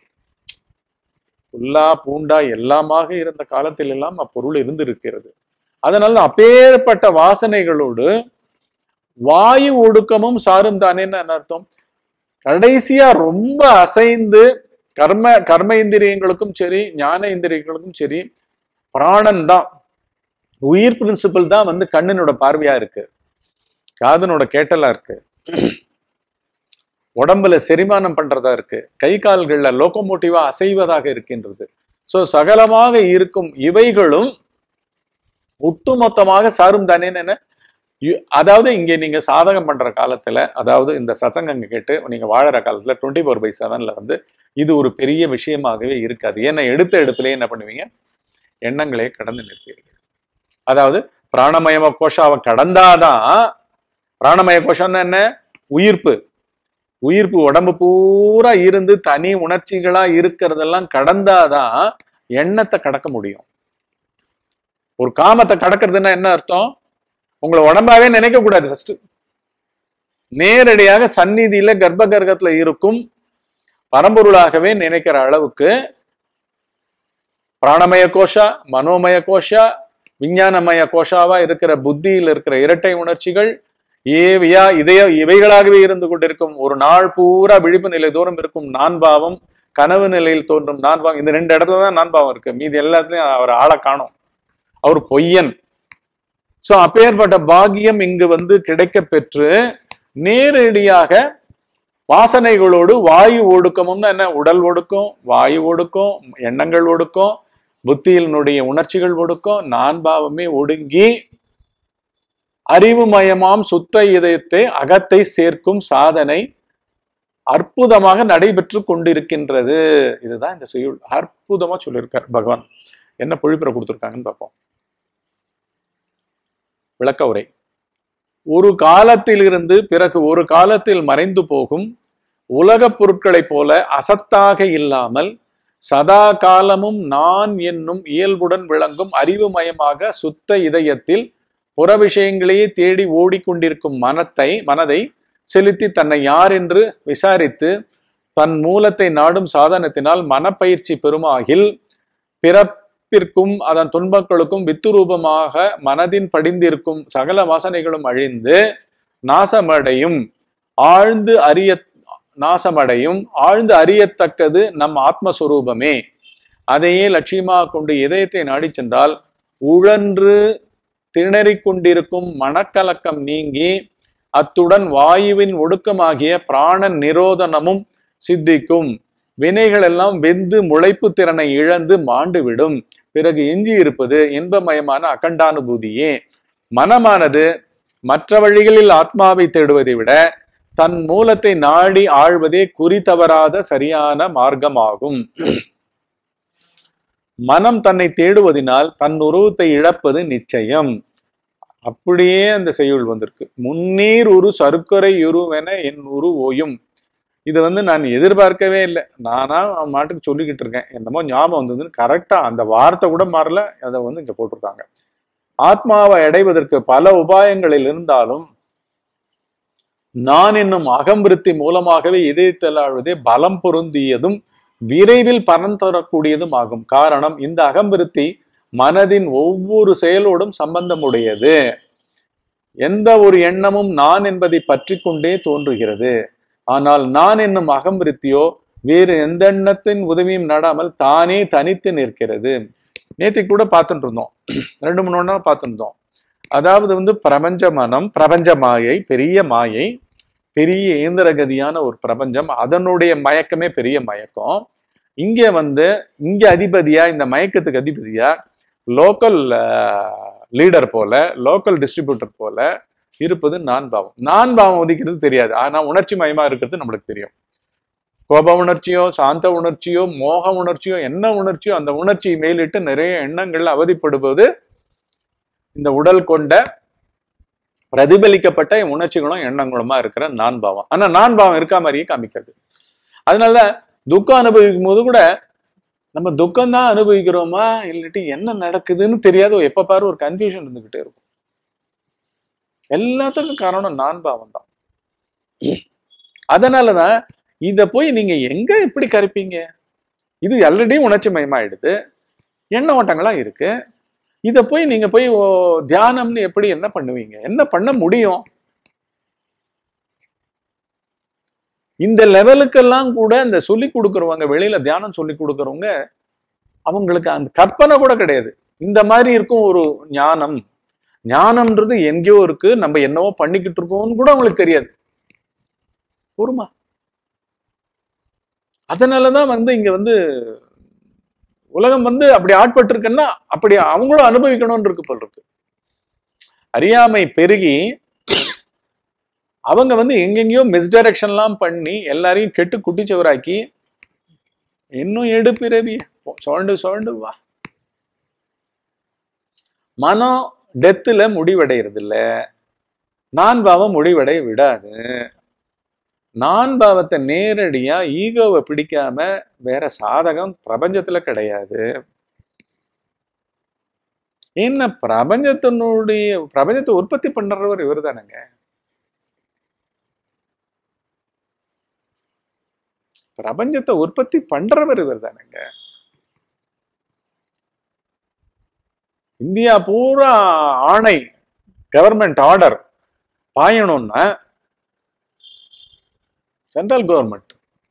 புல்லா பூண்டா எல்லாமாக இருந்த காலத்தில் எல்லாம் அப்பொருள் இருந்திருக்கிறது அதனால அப்பேற்பட்ட வாசனைகளோடு வாயு ஒடுக்கமும் சாரும் தானேன்னு என்ன அர்த்தம் கடைசியா ரொம்ப அசைந்து கர்ம கர்ம இந்திரியங்களுக்கும் சரி ஞான இந்திரியங்களுக்கும் சரி பிராணன் தான் உயிர் பிரின்சிபல் தான் வந்து கண்ணினோட பார்வையா இருக்கு காதனோட கேட்டலா இருக்கு உடம்புல செரிமானம் பண்றதா இருக்கு கை கால்கள்ல லோகோமோட்டிவா அசைவதாக இருக்கின்றது சோ சகலமாக இருக்கும் இவைகளும் ஒட்டுமொத்தமாக சாரும் தானேன்னு என்ன யு- அதாவது இங்க நீங்க சாதகம் பண்ற காலத்துல அதாவது இந்த சசங்கங்க கேட்டு நீங்க வாழற காலத்துல டுவெண்ட்டி ஃபோர் பை செவன்ல வந்து இது ஒரு பெரிய விஷயமாகவே இருக்காது ஏன்னா எடுத்த எடுப்புலயே என்ன பண்ணுவீங்க எண்ணங்களே கடந்து நிற்பீர்கள் அதாவது பிராணமயம கோஷாவை கடந்தாதான் பிராணமய கோஷம்னா என்ன உயிர்ப்பு உயிர்ப்பு உடம்பு பூரா இருந்து தனி உணர்ச்சிகளா இருக்கிறதெல்லாம் கடந்தாதான் எண்ணத்தை கடக்க முடியும் ஒரு காமத்தை கடக்கிறதுன்னா என்ன அர்த்தம் உங்களை உடம்பாவே நினைக்க கூடாது ஃபர்ஸ்ட் நேரடியாக சந்நிதியில கர்ப்ப கர்க்கத்துல இருக்கும் பரம்பொருளாகவே நினைக்கிற அளவுக்கு பிராணமய கோஷா மனோமய கோஷா விஞ்ஞானமய கோஷாவா இருக்கிற புத்தியில் இருக்கிற இரட்டை உணர்ச்சிகள் ஏவியா இதய இவைகளாகவே இருந்து கொண்டிருக்கும் ஒரு நாள் பூரா விழிப்பு நிலை தூரம் இருக்கும் நான்பாவம் கனவு நிலையில் தோன்றும் நான்பாவம் இந்த ரெண்டு இடத்துல தான் நான்பாவம் இருக்கு மீதி எல்லாத்துலயும் அவர் ஆளை காணோம் அவர் பொய்யன் சோ அப்பேற்பட்ட பாக்கியம் இங்கு வந்து கிடைக்க பெற்று நேரடியாக வாசனைகளோடு வாயு ஒடுக்கமும்னா என்ன உடல் ஒடுக்கம் வாயு ஒடுக்கம் எண்ணங்கள் ஒடுக்கம் புத்தியினுடைய உணர்ச்சிகள் ஒடுக்கம் நான் பாவமே ஒடுங்கி அறிவுமயமாம் சுத்த இதயத்தை அகத்தை சேர்க்கும் சாதனை அற்புதமாக நடைபெற்று கொண்டிருக்கின்றது இதுதான் இந்த செய்யுள் அற்புதமா சொல்லியிருக்கார் பகவான் என்ன பொழிப்புரை கொடுத்துருக்காங்கன்னு பார்ப்போம் விளக்க உரை ஒரு காலத்திலிருந்து பிறகு ஒரு காலத்தில் மறைந்து போகும் உலகப் பொருட்களைப் போல அசத்தாக இல்லாமல் சதா காலமும் நான் என்னும் இயல்புடன் விளங்கும் அறிவுமயமாக சுத்த இதயத்தில் புற விஷயங்களையே தேடி ஓடிக்கொண்டிருக்கும் மனத்தை மனதை செலுத்தி தன்னை யார் என்று விசாரித்து தன் மூலத்தை நாடும் சாதனத்தினால் மனப்பயிற்சி பெருமாகில் பிறப்பிற்கும் அதன் துன்பங்களுக்கும் வித்துரூபமாக மனதின் படிந்திருக்கும் சகல வாசனைகளும் அழிந்து நாசமடையும் ஆழ்ந்து அறிய நாசமடையும் ஆழ்ந்து அறியத்தக்கது நம் ஆத்மஸ்வரூபமே அதையே லட்சியமாக கொண்டு இதயத்தை நாடிச் சென்றால் உழன்று திணறிக் கொண்டிருக்கும் மனக்கலக்கம் நீங்கி அத்துடன் வாயுவின் ஒடுக்கமாகிய பிராண நிரோதனமும் சித்திக்கும் வினைகள் எல்லாம் வெந்து முளைப்பு திறனை இழந்து மாண்டுவிடும் பிறகு எஞ்சி இருப்பது இன்பமயமான அகண்டானுபூதியே மனமானது மற்ற வழிகளில் ஆத்மாவை தேடுவதை விட தன் மூலத்தை நாடி ஆழ்வதே குறி தவறாத சரியான மார்க்கமாகும் மனம் தன்னை தேடுவதினால் தன் உருவத்தை இழப்பது நிச்சயம் அப்படியே அந்த செய்யுள் வந்திருக்கு முன்னீர் உரு சருக்கரை உருவென என் உரு ஓயும் இது வந்து நான் எதிர்பார்க்கவே இல்லை நானா அவன் மாட்டுக்கு சொல்லிக்கிட்டு இருக்கேன் என்னமோ ஞாபகம் வந்ததுன்னு கரெக்டா அந்த வார்த்தை கூட மாறல அதை வந்து இங்க போட்டிருக்காங்க ஆத்மாவை அடைவதற்கு பல உபாயங்களில் இருந்தாலும் நான் என்னும் அகம்பிருத்தி மூலமாகவே இதயத்தில் ஆழ்வதே பலம் பொருந்தியதும் விரைவில் பலன் தரக்கூடியதும் ஆகும் காரணம் இந்த அகம்பிருத்தி மனதின் ஒவ்வொரு செயலோடும் சம்பந்தமுடையது எந்த ஒரு எண்ணமும் நான் என்பதை பற்றி கொண்டே தோன்றுகிறது ஆனால் நான் என்னும் அகம்பிருத்தியோ வேறு எந்த எண்ணத்தின் உதவியும் நாடாமல் தானே தனித்து நிற்கிறது நேத்தி கூட பார்த்துட்டு இருந்தோம் ரெண்டு மூணு நாள் பார்த்துட்டு இருந்தோம் அதாவது வந்து பிரபஞ்ச மனம் பிரபஞ்ச மாயை பெரிய மாயை பெரிய இயந்திரகதியான ஒரு பிரபஞ்சம் அதனுடைய மயக்கமே பெரிய மயக்கம் இங்க வந்து இங்க அதிபதியா இந்த மயக்கத்துக்கு அதிபதியா லோக்கல் லீடர் போல லோக்கல் டிஸ்ட்ரிபியூட்டர் போல இருப்பது நான் பாவம் நான் பாவம் உதிக்கிறது தெரியாது ஆனா உணர்ச்சி மயமா இருக்கிறது நம்மளுக்கு தெரியும் கோப உணர்ச்சியோ சாந்த உணர்ச்சியோ மோக உணர்ச்சியோ என்ன உணர்ச்சியோ அந்த உணர்ச்சியை மேலிட்டு நிறைய எண்ணங்கள் அவதிப்படுவது இந்த உடல் கொண்ட பிரதிபலிக்கப்பட்ட உணர்ச்சிகளும் எண்ணங்களுமா இருக்கிற நான் பாவம் ஆனா நான் பாவம் இருக்கா மாதிரியே காமிக்காது அதனால துக்கம் அனுபவிக்கும் போது கூட நம்ம துக்கம் தான் அனுபவிக்கிறோமா இல்லாட்டி என்ன நடக்குதுன்னு தெரியாத எப்ப பாரு ஒரு கன்ஃபியூஷன் இருந்துகிட்டே இருக்கும் எல்லாத்துக்கும் காரணம் நான் பாவம் தான் அதனாலதான் இத போய் நீங்க எங்க எப்படி கரைப்பீங்க இது ஆல்ரெடி உணர்ச்சி மயமாயிடுது எண்ண ஓட்டங்களா இருக்கு இத போய் நீங்க போய் ஓ, தியானம்னு எப்படி என்ன பண்ணுவீங்க என்ன பண்ண முடியும் இந்த லெவலுக்கெல்லாம் கூட இந்த சொல்லி கொடுக்குறவங்க வெளியில தியானம் சொல்லி கொடுக்குறவங்க அவங்களுக்கு அந்த கற்பனை கூட கிடையாது இந்த மாதிரி இருக்கும் ஒரு ஞானம் ஞானம்ன்றது எங்கேயோ இருக்கு நம்ம என்னவோ பண்ணிக்கிட்டு இருக்கோம்னு கூட அவங்களுக்கு தெரியாது பொறுமா அதனாலதான் வந்து இங்க வந்து உலகம் வந்து அப்படி ஆட்பட்டு இருக்குன்னா அப்படி அவங்களும் அனுபவிக்கணும்னு இருக்கு போல் இருக்கு அறியாமை பெருகி அவங்க வந்து எங்கெங்கேயோ மிஸ்டைரக்ஷன்லாம் பண்ணி எல்லாரையும் கெட்டு குட்டிச்சவராக்கி இன்னும் எடு பிறவி சுழண்டு சுழண்டு வா மனம் டெத்துல முடிவடைகிறது இல்ல நான் பாவம் முடிவடைய விடாது நான் பாவத்தை நேரடியா ஈகோவை பிடிக்காம வேற சாதகம் பிரபஞ்சத்துல கிடையாது என்ன பிரபஞ்சத்தினுடைய பிரபஞ்சத்தை உற்பத்தி பண்றவர் இவர் தானேங்க பிரபஞ்சத்தை உற்பத்தி பண்றவர் இவர் தானேங்க இந்தியா பூரா ஆணை கவர்மெண்ட் ஆர்டர் பாயணும்னா சென்ட்ரல் கவர்மெண்ட்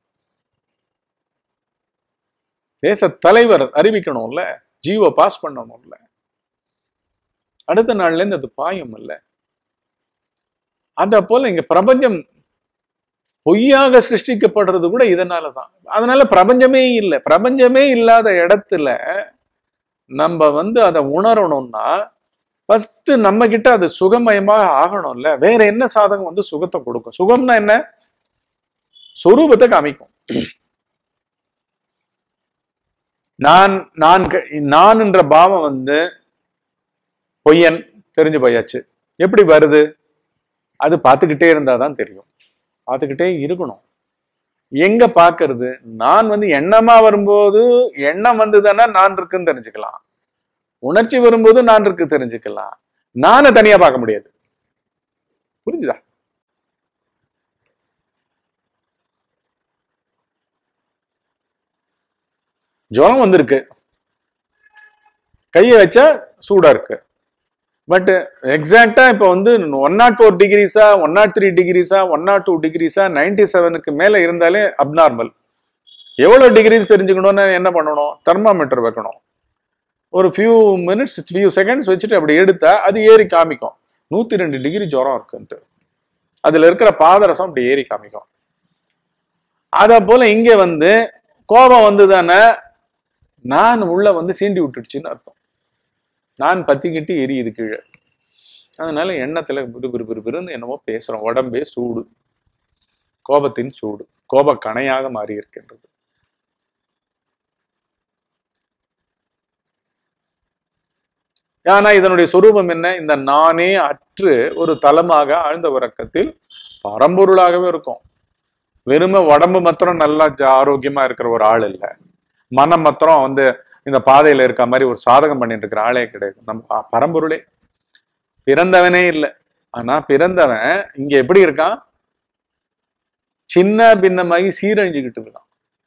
தேச தலைவர் அறிவிக்கணும்ல ஜிஓ பாஸ் பண்ணணும்ல அடுத்த நாள்ல இருந்து அது பாயும் இல்ல அத போல இங்க பிரபஞ்சம் பொய்யாக சிருஷ்டிக்கப்படுறது கூட இதனால தான் அதனால பிரபஞ்சமே இல்லை பிரபஞ்சமே இல்லாத இடத்துல நம்ம வந்து அதை உணரணும்னா ஃபர்ஸ்ட் நம்ம கிட்ட அது சுகமயமாக ஆகணும்ல வேற என்ன சாதகம் வந்து சுகத்தை கொடுக்கும் சுகம்னா என்ன சொரூபத்தை காமிக்கும் நான் நான் க- நான் என்ற பாவம் வந்து பொய்யன் தெரிஞ்சு போயாச்சு எப்படி வருது அது பார்த்துக்கிட்டே இருந்தாதான் தெரியும் பார்த்துக்கிட்டே இருக்கணும் எங்க பார்க்கிறது நான் வந்து எண்ணமா வரும்போது எண்ணம் வந்ததுன்னா நான் இருக்குன்னு தெரிஞ்சுக்கலாம் உணர்ச்சி வரும்போது நான் இருக்கு தெரிஞ்சுக்கலாம் நானை தனியா பார்க்க முடியாது புரிஞ்சுதா ஜுரம் வந்திருக்கு கையை வச்சா சூடா இருக்கு பட் எக்ஸாக்டா இப்போ வந்து ஒன் நாட் ஃபோர் டிகிரிஸா ஒன் நாட் த்ரீ டிகிரிஸா ஒன் நாட் டூ டிகிரிஸா நைன்டி செவனுக்கு மேல இருந்தாலே அப்நார்மல் எவ்வளவு டிகிரிஸ் தெரிஞ்சுக்கணும்னா என்ன பண்ணணும் தெர்மாமீட்டர் வைக்கணும் ஒரு ஃபியூ மினிட்ஸ் ஃபியூ செகண்ட்ஸ் வச்சுட்டு அப்படி எடுத்தா அது ஏறி காமிக்கும் நூத்தி ரெண்டு டிகிரி ஜுரம் இருக்குன்ட்டு அதுல இருக்கிற பாதரசம் அப்படி ஏறி காமிக்கும் அத போல இங்க வந்து கோபம் வந்துதானே நான் உள்ள வந்து சீண்டி விட்டுடுச்சுன்னு அர்த்தம் நான் பத்திக்கிட்டு எரியுது கீழே அதனால எண்ணத்துல பிறு பிறு பிறு பிறுன்னு என்னமோ பேசுறோம் உடம்பே சூடு கோபத்தின் சூடு கோப கணையாக மாறி இருக்கின்றது ஆனா இதனுடைய சொரூபம் என்ன இந்த நானே அற்று ஒரு தலமாக ஆழ்ந்த உறக்கத்தில் பரம்பொருளாகவே இருக்கும் வெறுமை உடம்பு மாத்திரம் நல்லா ஜா- ஆரோக்கியமா இருக்கிற ஒரு ஆள் இல்ல மனம் மாத்திரம் வந்து இந்த பாதையில இருக்க மாதிரி ஒரு சாதகம் பண்ணிட்டு இருக்கிற ஆளே கிடையாது நம்ம ப- பரம்பொருளே பிறந்தவனே இல்லை ஆனா பிறந்தவன் இங்க எப்படி இருக்கான் சின்ன பின்னமாகி சீரழிஞ்சுக்கிட்டு இருக்கான்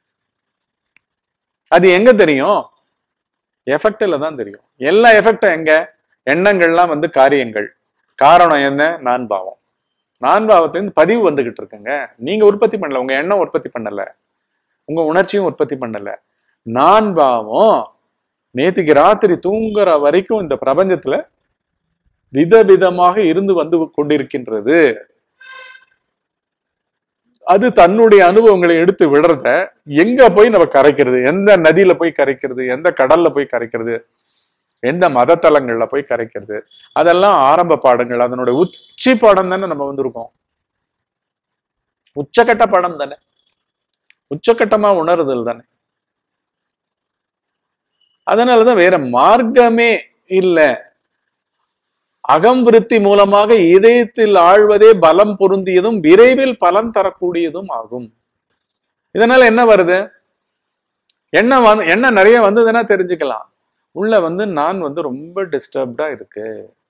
அது எங்க தெரியும் எஃபெக்ட்ல தான் தெரியும் எல்லா எஃபெக்டும் எங்க எண்ணங்கள்லாம் வந்து காரியங்கள் காரணம் என்ன நான் பாவம் நான் பாவத்திலிருந்து பதிவு வந்துகிட்டு இருக்குங்க நீங்க உற்பத்தி பண்ணல உங்க எண்ணம் உற்பத்தி பண்ணல உங்க உணர்ச்சியும் உற்பத்தி பண்ணல நான் பாவம் நேத்திக்கு ராத்திரி தூங்குற வரைக்கும் இந்த பிரபஞ்சத்துல விதவிதமாக இருந்து வந்து கொண்டிருக்கின்றது அது தன்னுடைய அனுபவங்களை எடுத்து விடுறத எங்க போய் நம்ம கரைக்கிறது எந்த நதியில போய் கரைக்கிறது எந்த கடல்ல போய் கரைக்கிறது எந்த மதத்தலங்கள்ல போய் கரைக்கிறது அதெல்லாம் ஆரம்ப பாடங்கள் அதனுடைய உச்சி பாடம் தானே நம்ம வந்திருக்கோம் உச்சக்கட்ட பாடம் தானே உச்சக்கட்டமா உணருதல் தானே அதனாலதான் வேற மார்க்கமே இல்ல அகம் விருத்தி மூலமாக இதயத்தில் ஆழ்வதே பலம் பொருந்தியதும் விரைவில் பலன் தரக்கூடியதும் ஆகும் இதனால என்ன வருது எண்ணம் வந்து எண்ணம் நிறைய வந்ததுன்னா தெரிஞ்சுக்கலாம் உள்ள வந்து நான் வந்து ரொம்ப டிஸ்டர்ப்டா இருக்கு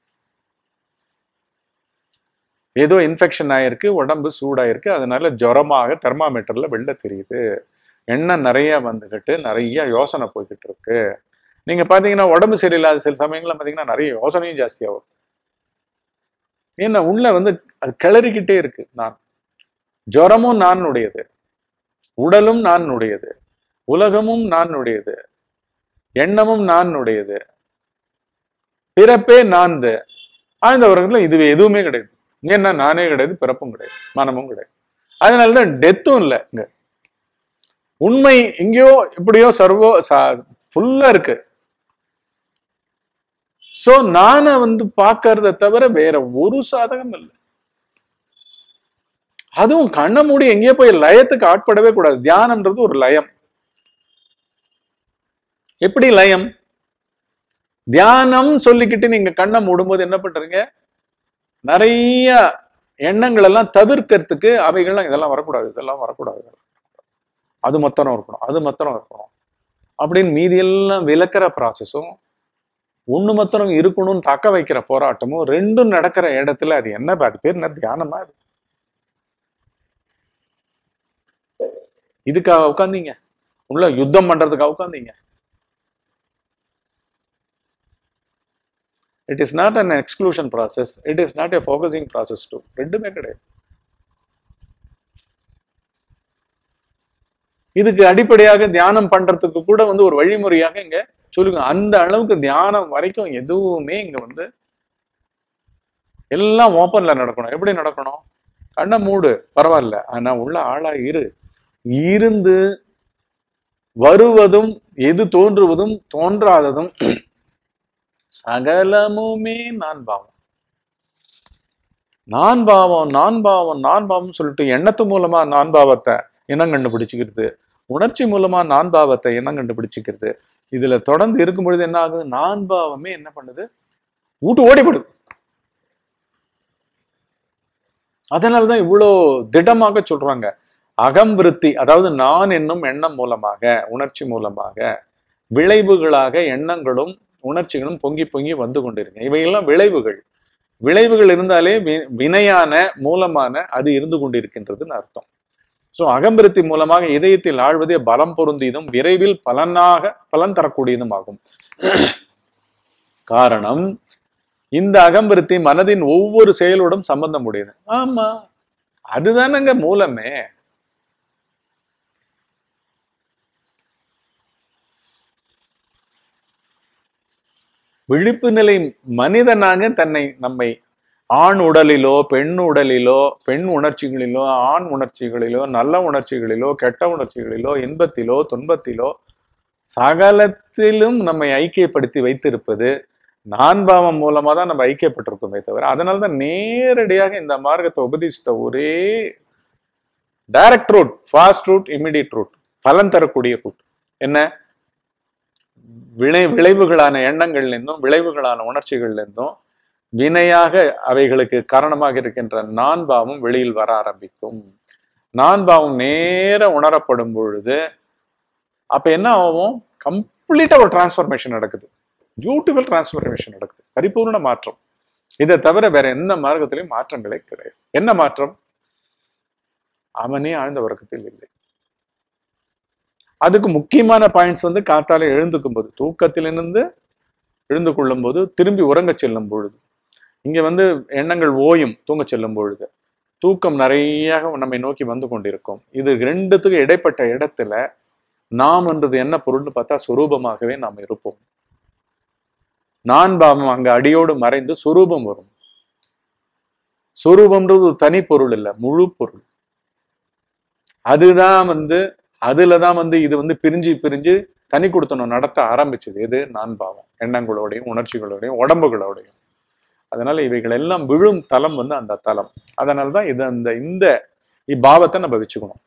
ஏதோ இன்ஃபெக்ஷன் ஆயிருக்கு உடம்பு சூடாயிருக்கு அதனால ஜுரமாக தெர்மாமீட்டர்ல வெளில தெரியுது எண்ணெய் நிறைய வந்துகிட்டு நிறைய யோசனை போய்கிட்டு இருக்கு நீங்க பாத்தீங்கன்னா உடம்பு சரியில்லாத சில சமயங்கள்ல பாத்தீங்கன்னா நிறைய யோசனையும் ஜாஸ்தியா வரும் ஏன்னா உள்ள வந்து அது கிளறிக்கிட்டே இருக்கு நான் ஜுரமும் நானுடையது உடலும் நானுடையது உலகமும் நானுடையது எண்ணமும் நானுடையது பிறப்பே நான்து ஆழ்ந்த உலகத்துல இது எதுவுமே கிடையாது ஏன்னா நானே கிடையாது பிறப்பும் கிடையாது மனமும் கிடையாது அதனாலதான் டெத்தும் இல்லை இங்க உண்மை எங்கேயோ எப்படியோ சர்வோ ஃபுல்லா இருக்கு சோ நானை வந்து பார்க்கறத தவிர வேற ஒரு சாதகம் இல்லை அதுவும் கண்ணை மூடி எங்கேயோ போய் லயத்துக்கு ஆட்படவே கூடாது தியானம்ன்றது ஒரு லயம் எப்படி லயம் தியானம் சொல்லிக்கிட்டு நீங்க கண்ணை மூடும்போது என்ன பண்றீங்க நிறைய எண்ணங்கள் எல்லாம் தவிர்க்கிறதுக்கு அவைகள்லாம் இதெல்லாம் வரக்கூடாது இதெல்லாம் வரக்கூடாது அது மொத்தம் இருக்கணும் அது மொத்தம் இருக்கணும் அப்படின்னு மீதி எல்லாம் விளக்குற ப்ராசஸும் ஒண்ணு மாத்திரம் இருக்கணும்னு தக்க வைக்கிற போராட்டமும் ரெண்டும் நடக்கிற இடத்துல அது என்ன அது பேர் என்ன தியானமா அது இதுக்காக உட்காந்தீங்க உள்ள யுத்தம் பண்றதுக்காக உட்காந்தீங்க it is not an exclusion process it is not a focusing process too ரெண்டுமே கிடையாது இதுக்கு அடிப்படையாக தியானம் பண்றதுக்கு கூட வந்து ஒரு வழிமுறையாக இங்க சொல்லுங்க அந்த அளவுக்கு தியானம் வரைக்கும் எதுவுமே இங்க வந்து எல்லாம் ஓப்பன்ல நடக்கணும் எப்படி நடக்கணும் கண்ணை மூடு பரவாயில்ல ஆனா உள்ள ஆளா இரு இருந்து வருவதும் எது தோன்றுவதும் தோன்றாததும் சகலமுமே நான் பாவம் நான் பாவம் நான் பாவம் நான் பாவம் சொல்லிட்டு எண்ணத்து மூலமா நான் பாவத்தை இனம் கண்டுபிடிச்சுக்கிறது உணர்ச்சி மூலமா நான் பாவத்தை இனம் கண்டுபிடிச்சுக்கிறது இதுல தொடர்ந்து இருக்கும் பொழுது என்ன ஆகுது நான் பாவமே என்ன பண்ணுது வீட்டு ஓடிப்படுது அதனாலதான் இவ்வளோ திடமாக சொல்றாங்க அகம் விருத்தி அதாவது நான் என்னும் எண்ணம் மூலமாக உணர்ச்சி மூலமாக விளைவுகளாக எண்ணங்களும் உணர்ச்சிகளும் பொங்கி பொங்கி வந்து கொண்டிருக்கு இவையெல்லாம் விளைவுகள் விளைவுகள் இருந்தாலே வி- வினையான மூலமான அது இருந்து கொண்டிருக்கின்றதுன்னு அர்த்தம் ஸோ அகம்பிருத்தி மூலமாக இதயத்தில் ஆழ்வதே பலம் பொருந்தியதும் விரைவில் பலனாக பலன் தரக்கூடியதும் ஆகும் காரணம் இந்த அகம்பிருத்தி மனதின் ஒவ்வொரு செயலோடும் சம்பந்தம் உடையது ஆமா அதுதானங்க மூலமே விழிப்பு நிலை மனிதனாக தன்னை நம்மை ஆண் உடலிலோ பெண் உடலிலோ பெண் உணர்ச்சிகளிலோ ஆண் உணர்ச்சிகளிலோ நல்ல உணர்ச்சிகளிலோ கெட்ட உணர்ச்சிகளிலோ இன்பத்திலோ துன்பத்திலோ சகலத்திலும் நம்மை ஐக்கியப்படுத்தி வைத்திருப்பது நான்பாவம் மூலமா தான் நம்ம ஐக்கியப்பட்டிருக்கோமே தவிர அதனால தான் நேரடியாக இந்த மார்க்கத்தை உபதேசித்த ஒரே direct route fast route immediate route பலன் தரக்கூடிய ரூட் என்ன விளை விளைவுகளான எண்ணங்கள்லேருந்தும் விளைவுகளான உணர்ச்சிகள்லேருந்தும் வினையாக அவைகளுக்கு காரணமாக இருக்கின்ற நான் பாவம் வெளியில் வர ஆரம்பிக்கும் நான் பாவம் நேர உணரப்படும் பொழுது அப்ப என்ன ஆகும் கம்ப்ளீட்டா ஒரு டிரான்ஸ்ஃபர்மேஷன் நடக்குது பியூட்டிஃபுல் டிரான்ஸ்ஃபர்மேஷன் நடக்குது பரிபூர்ண மாற்றம் இதை தவிர வேற எந்த மார்க்கத்திலையும் மாற்றங்களே கிடையாது என்ன மாற்றம் அவனே ஆழ்ந்த உறக்கத்தில் இல்லை அதுக்கு முக்கியமான பாயிண்ட்ஸ் வந்து காத்தால எழுந்துக்கும் போது தூக்கத்திலிருந்து எழுந்து கொள்ளும் போது திரும்பி உறங்கச் செல்லும் பொழுது இங்க வந்து எண்ணங்கள் ஓயும் தூங்கச் செல்லும் பொழுது தூக்கம் நிறைய நம்மை நோக்கி வந்து கொண்டிருக்கும் இது ரெண்டுத்துக்கு இடைப்பட்ட இடத்துல நாம் என்றது என்ன பொருள்னு பார்த்தா சுரூபமாகவே நாம் இருப்போம் நான் பாவம் அங்க அடியோடு மறைந்து சுரூபம் வரும் சுரூபம்ன்றது ஒரு தனி பொருள் இல்லை முழு பொருள் அதுதான் வந்து அதுல தான் வந்து இது வந்து பிரிஞ்சு பிரிஞ்சு தனி கொடுத்தனம் நடத்த ஆரம்பிச்சது எது நான் பாவம் எண்ணங்களோடையும் உணர்ச்சிகளோடையும் உடம்புகளோடையும் அதனால இவைகள் எல்லாம் விழும் தலம் வந்து அந்த தலம் அதனால தான் இது அந்த இந்த இப்பாவத்தை நம்ம வச்சுக்கணும்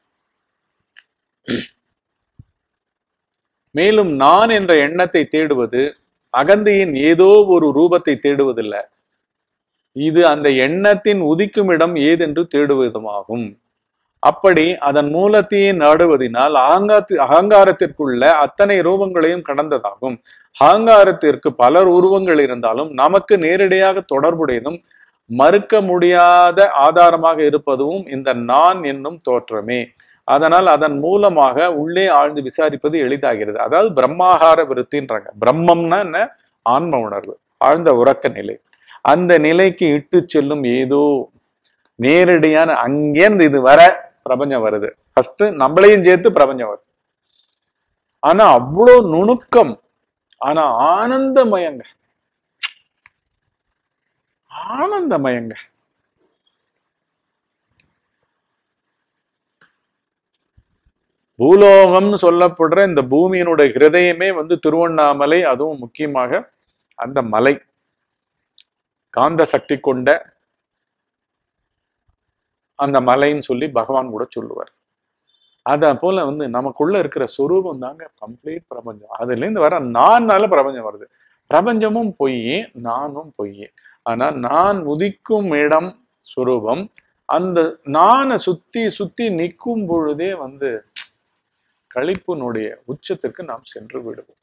மேலும் நான் என்ற எண்ணத்தை தேடுவது அகந்தையின் ஏதோ ஒரு ரூபத்தை தேடுவதில்லை இது அந்த எண்ணத்தின் உதிக்கும் இடம் ஏதென்று தேடுவதுமாகும் அப்படி அதன் மூலத்தையே நாடுவதினால் அகங்காத்தி அகங்காரத்திற்குள்ள அத்தனை ரூபங்களையும் கடந்ததாகும் அகங்காரத்திற்கு பல உருவங்கள் இருந்தாலும் நமக்கு நேரடியாக தொடர்புடையதும் மறுக்க முடியாத ஆதாரமாக இருப்பதும் இந்த நான் என்னும் தோற்றமே அதனால் அதன் மூலமாக உள்ளே ஆழ்ந்து விசாரிப்பது எளிதாகிறது அதாவது பிரம்மாகார விருத்தின்றாங்க பிரம்மம்னா என்ன ஆன்ம உணர்வு ஆழ்ந்த உறக்க நிலை அந்த நிலைக்கு இட்டு செல்லும் ஏதோ நேரடியான அங்கேருந்து இது வர பிரபஞ்சம் வருது ஃபர்ஸ்ட் நம்மளையும் சேர்த்து பிரபஞ்சம் வருது ஆனா அவ்வளோ நுணுக்கம் ஆனா ஆனந்தமயங்க ஆனந்தமயங்க பூலோகம்னு சொல்லப்படுற இந்த பூமியினுடைய ஹிருதயமே வந்து திருவண்ணாமலை அதுவும் முக்கியமாக அந்த மலை காந்த சக்தி கொண்ட அந்த மலைன்னு சொல்லி பகவான் கூட சொல்லுவார் அத போல வந்து நமக்குள்ள இருக்கிற சொரூபம் தாங்க கம்ப்ளீட் பிரபஞ்சம் அதுல இருந்து வர நான்னால பிரபஞ்சம் வருது பிரபஞ்சமும் பொய் நானும் பொய் ஆனா நான் உதிக்கும் இடம் சுரூபம் அந்த நானை சுத்தி சுத்தி நிற்கும் பொழுதே வந்து கழிப்பினுடைய உச்சத்திற்கு நாம் சென்று விடுவோம்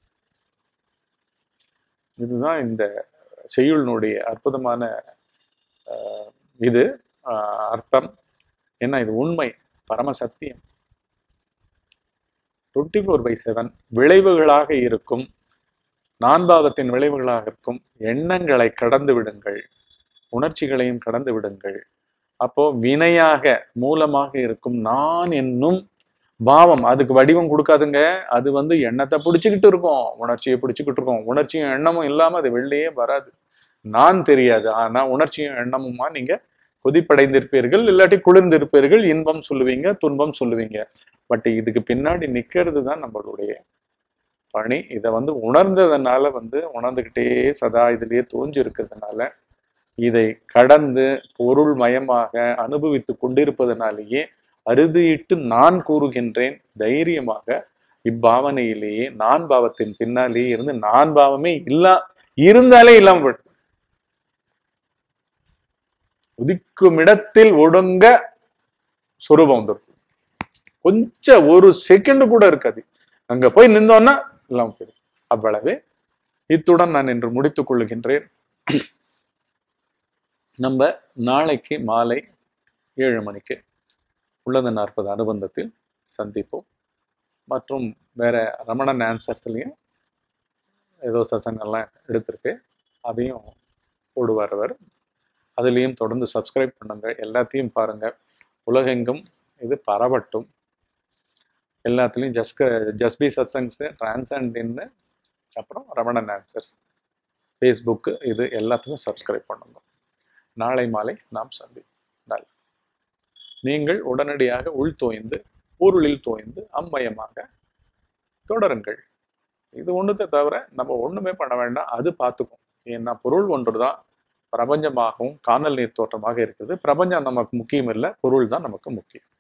இதுதான் இந்த செய்யுளினுடைய அற்புதமான ஆஹ், இது ஆஹ், அர்த்தம் என்ன இது உண்மை பரம சத்தியம் டுவெண்ட்டி ஃபோர் பை செவன் விளைவுகளாக இருக்கும் நான்பாவத்தின் விளைவுகளாக இருக்கும் எண்ணங்களை கடந்து விடுங்கள் உணர்ச்சிகளையும் கடந்து விடுங்கள் அப்போ வினையாக மூலமாக இருக்கும் நான் என்னும் பாவம் அதுக்கு வடிவம் கொடுக்காதுங்க அது வந்து எண்ணத்தை பிடிச்சிக்கிட்டு இருக்கும் உணர்ச்சியை பிடிச்சிக்கிட்டு இருக்கும் உணர்ச்சியும் எண்ணமும் இல்லாம அது வெளியே வராது நான் தெரியாது ஆனா உணர்ச்சியும் எண்ணமுமா நீங்க கொதிப்படைந்திருப்பீர்கள் இல்லாட்டி குளிர்ந்திருப்பீர்கள் இன்பம் சொல்லுவீங்க துன்பம் சொல்லுவீங்க பட் இதுக்கு பின்னாடி நிக்கிறது தான் நம்மளுடைய பணி இதை வந்து உணர்ந்ததுனால வந்து உணர்ந்துகிட்டே சதா இதுலயே தோன்றி இருக்கிறதுனால இதை கடந்து பொருள் மயமாக அனுபவித்து கொண்டிருப்பதனாலேயே அறுதியிட்டு நான் கூறுகின்றேன் தைரியமாக இப்பாவனையிலேயே நான் பாவத்தின் பின்னாலேயே இருந்து நான் பாவமே இல்லா இருந்தாலே இல்லாம போயிடும் உதிக்கும் இடத்தில் ஒடுங்க சொரூபம் வந்துடும் கொஞ்சம் ஒரு செகண்ட் கூட இருக்காது அங்க போய் நின்றோன்னா இல்லாம போயிடும் அவ்வளவே இத்துடன் நான் இன்று முடித்துக் கொள்ளுகின்றேன் நம்ம நாளைக்கு மாலை ஏழு மணிக்கு உள்ளது நாற்பது அனுபந்தத்தில் சந்திப்போம் மற்றும் வேற ரமணன் ஆன்சர்ஸ்லையும் ஏதோ சசங்கள்லாம் எடுத்திருக்கு அதையும் போடுவார் அவர் அதுலேயும் தொடர்ந்து சப்ஸ்கிரைப் பண்ணுங்க எல்லாத்தையும் பாருங்க உலகெங்கும் இது பரவட்டும் எல்லாத்துலேயும் ஜஸ்க ஜஸ்பி சத்சங்ஸு டிரான்சண்டின்னு அப்புறம் ரமணன் ஆன்சர்ஸ் ஃபேஸ்புக்கு இது எல்லாத்துக்கும் சப்ஸ்கிரைப் பண்ணுங்க நாளை மாலை நாம் சந்திப்போம் நல்ல நீங்கள் உடனடியாக உள் தோய்ந்து பொருளில் தோய்ந்து அம்மயமாக தொடருங்கள் இது ஒன்றுத்தை தவிர நம்ம ஒண்ணுமே பண்ண வேண்டாம் அது பார்த்துக்கும் ஏன்னா பொருள் ஒன்று தான் பிரபஞ்சமாகவும் காணல் நீர் தோற்றமாக இருக்குது பிரபஞ்சம் நமக்கு முக்கியம் இல்லை பொருள் தான் நமக்கு முக்கியம்